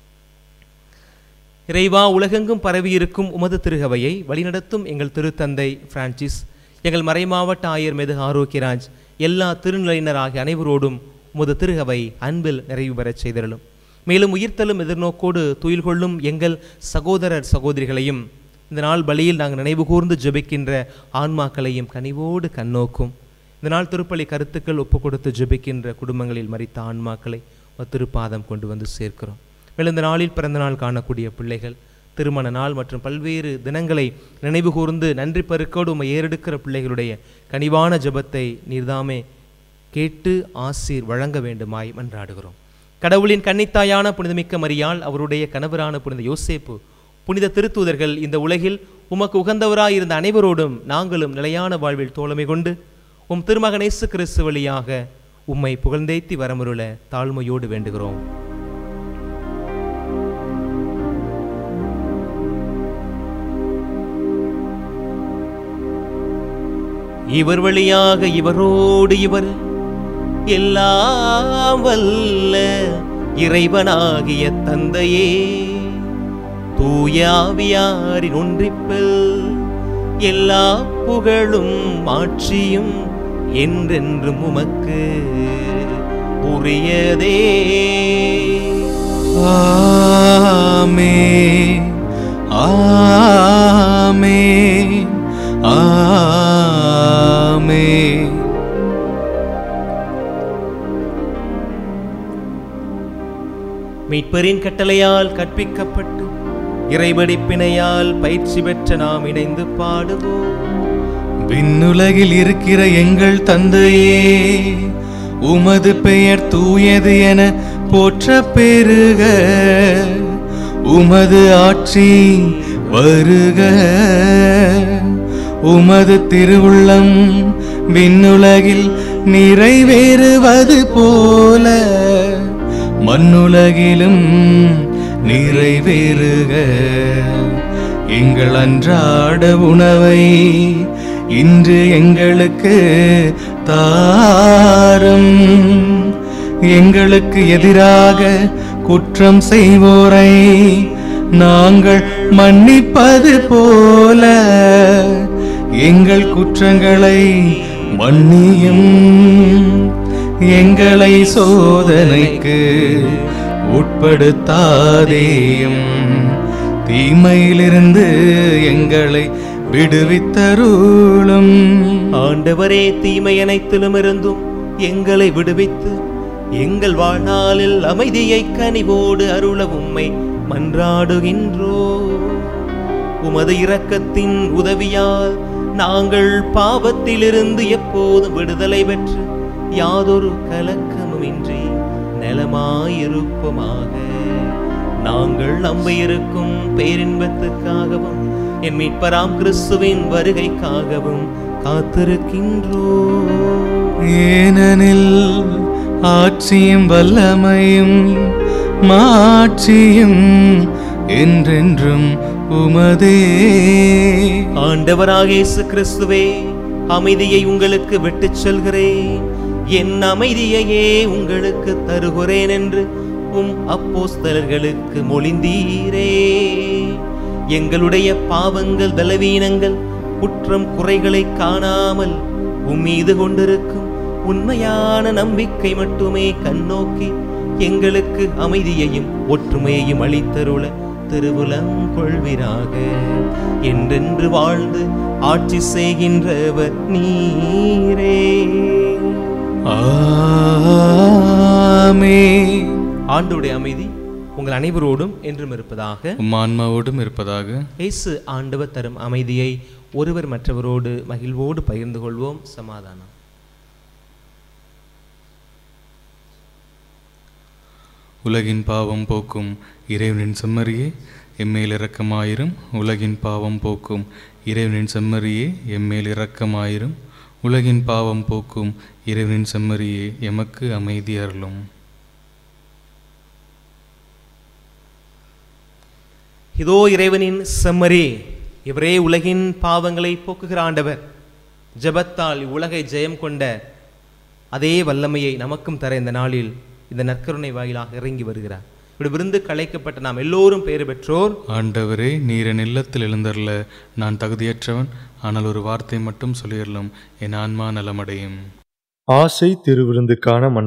இறைவா உலகெங்கும் பரவியிருக்கும் உமது திருகவையை வழிநடத்தும் எங்கள் திருத்தந்தை பிரான்சிஸ் எங்கள் மறைமாவட்ட ஆயர் மெது ஆரோக்கியராஜ் எல்லா திருநிலையினர் ஆகிய அனைவரோடும் உமது திருகவை அன்பில் நிறைவு பெறச் செய்திருளும் மேலும் உயிர்த்தலும் எதிர்நோக்கோடு துயில் கொள்ளும் எங்கள் சகோதரர் சகோதரிகளையும் இந்த நாள் பலியில் நாங்கள் நினைவு கூர்ந்து ஜெபிக்கின்ற ஆன்மாக்களையும் கனிவோடு கண்ணோக்கும் இந்த நாள் திருப்பலி கருத்துக்கள் ஒப்பு கொடுத்து ஜெபிக்கின்ற குடும்பங்களில் மறித்த ஆன்மாக்களை உமது திருப்பாதம் கொண்டு வந்து சேர்க்கிறோம் மேலும் இந்த நாளில் பிறந்த நாள் காணக்கூடிய பிள்ளைகள் திருமண நாள் மற்றும் பல்வேறு தினங்களை நினைவு கூர்ந்து நன்றி பெருக்கோடு உம்மை ஏறெடுக்கிற பிள்ளைகளுடைய கனிவான ஜெபத்தை நீர்தாமே கேட்டு ஆசீர் வழங்க வேண்டுமாய் மன்றாடுகிறோம் கடவுளின் கன்னித்தாயான புனிதமிக்க மரியாள் அவருடைய கணவரான புனித யோசேப்பு புனித திருத்தூதர்கள் இந்த உலகில் உமக்கு உகந்தவராய் இருந்த அனைவரோடும் நாங்களும் நிலையான வாழ்வில் தோழமை கொண்டு உம் திருமகனேசு கிறிஸ்து வழியாக உம்மை புகழ்ந்தேத்தி வரமுருள தாழ்மையோடு வேண்டுகிறோம் இவர் வழியாக இவரோடு இவர் எல்லாம் வல்ல இறைவனாகிய தந்தையே தூயாவியாரின் ஒன்றிப்பில் எல்லா புகழும் மாட்சியும் என்றென்றும் உமக்கு உரியதே ஆமே ஆமே ஆமே மீட்பரின் கட்டளையால் கற்பிக்கப்பட்டு இறைவடிப்பினையால் பயிற்சி பெற்ற நாம் இணைந்து பாடுவோம் விண்ணுலகில் இருக்கிற எங்கள் தந்தையே உமது பெயர் தூயது என போற்ற பெருக உமது ஆட்சி வருக உமது திருவுள்ளம் விண்ணுலகில் நிறைவேறுவது போல மண்ணுலகிலும் நிறைவேறுக எங்கள் அன்றாட உணவை இன்று எங்களுக்கு தாரும் எங்களுக்கு எதிராக குற்றம் செய்வோரை நாங்கள் மன்னிப்பது போல எங்கள் குற்றங்களை மன்னியும் எங்களை சோதனைக்கு உட்படுத்தாதேயும் தீமையிலிருந்து எங்களை விடுவித்தருளும் ஆண்டவரே தீமை அனைத்திலும் இருந்தும் எங்களை விடுவித்து எங்கள் வாழ்நாளில் அமைதியை கனிவோடு அருள உம்மை மன்றாடுகின்றோ உமது இரக்கத்தின் உதவியால் நாங்கள் பாவத்திலிருந்து எப்போதும் விடுதலை பெற்று யாதொரு கலக்கமுமின்றி நலமாயிருப்போமாக நாங்கள் நம்பியிருக்கும் பேரின்பத்துக்காகவும் என் மீட்பராம் கிறிஸ்துவின் வருகைக்காகவும் காத்திருக்கின்றோ ஏனெனில் ஆட்சியும் வல்லமையும் மாட்சியும் என்றென்றும் உமதே ஆண்டவராக இயேசு கிறிஸ்துவே அமைதியை உங்களுக்கு விட்டுச் செல்கிறேன் என் அமைதியையே உங்களுக்கு தருகிறேன் என்று உம் அப்போஸ்தலர்களுக்கு மொழிந்தீரே எங்களுடைய பாவங்கள் பலவீனங்கள் குற்றம் குறைகளை காணாமல் உம் மீது கொண்டிருக்கும் உண்மையான நம்பிக்கை மட்டுமே கண்ணோக்கி எங்களுக்கு அமைதியையும் ஒற்றுமையையும் அளித்தருள திருவுலம் கொள்வீராக என்றென்று வாழ்ந்து ஆட்சி செய்கின்றவர் நீரே ஆமே ஆண்டுடைய அமைதி உங்கள் அனைவரோடும் என்றும் இருப்பதாக உம் ஆன்மாவோடும் இருப்பதாக இயேசு ஆண்டவர் தரும் அமைதியை ஒருவர் மற்றவரோடு மகிழ்வோடு பகிர்ந்து கொள்வோம் சமாதானம் உலகின் பாவம் போக்கும் இறைவனின் செம்மறியே எம்மேல் இரக்கமாயிரும் உலகின் பாவம் போக்கும் இறைவனின் செம்மறியே எம்மேல் இரக்கமாயிரும் உலகின் பாவம் போக்கும் இறைவனின் செம்மறியே எமக்கு அமைதி அருளும் இதோ இறைவனின் செம்மறி இவரே உலகின் பாவங்களை போக்குகிற ஆண்டவர் ஜெபத்தால் உலகை ஜெயம் கொண்ட அதே வல்லமையை நமக்கும் தர இந்த நாளில் இந்த நற்கருணை வாயிலாக இறங்கி வருகிறார் இப்படி விருந்து கலைக்கப்பட்ட நாம் எல்லோரும் பேறு பெற்றோர் ஆண்டவரே நீர் என் இல்லத்தில் எழுந்தருள நான் தகுதியற்றவன் ஆனால் ஒரு வார்த்தை மட்டும் சொல்லிடலும் என் ஆன்மா நலமடையும் ஆசை திருவிருந்துக்கான மன்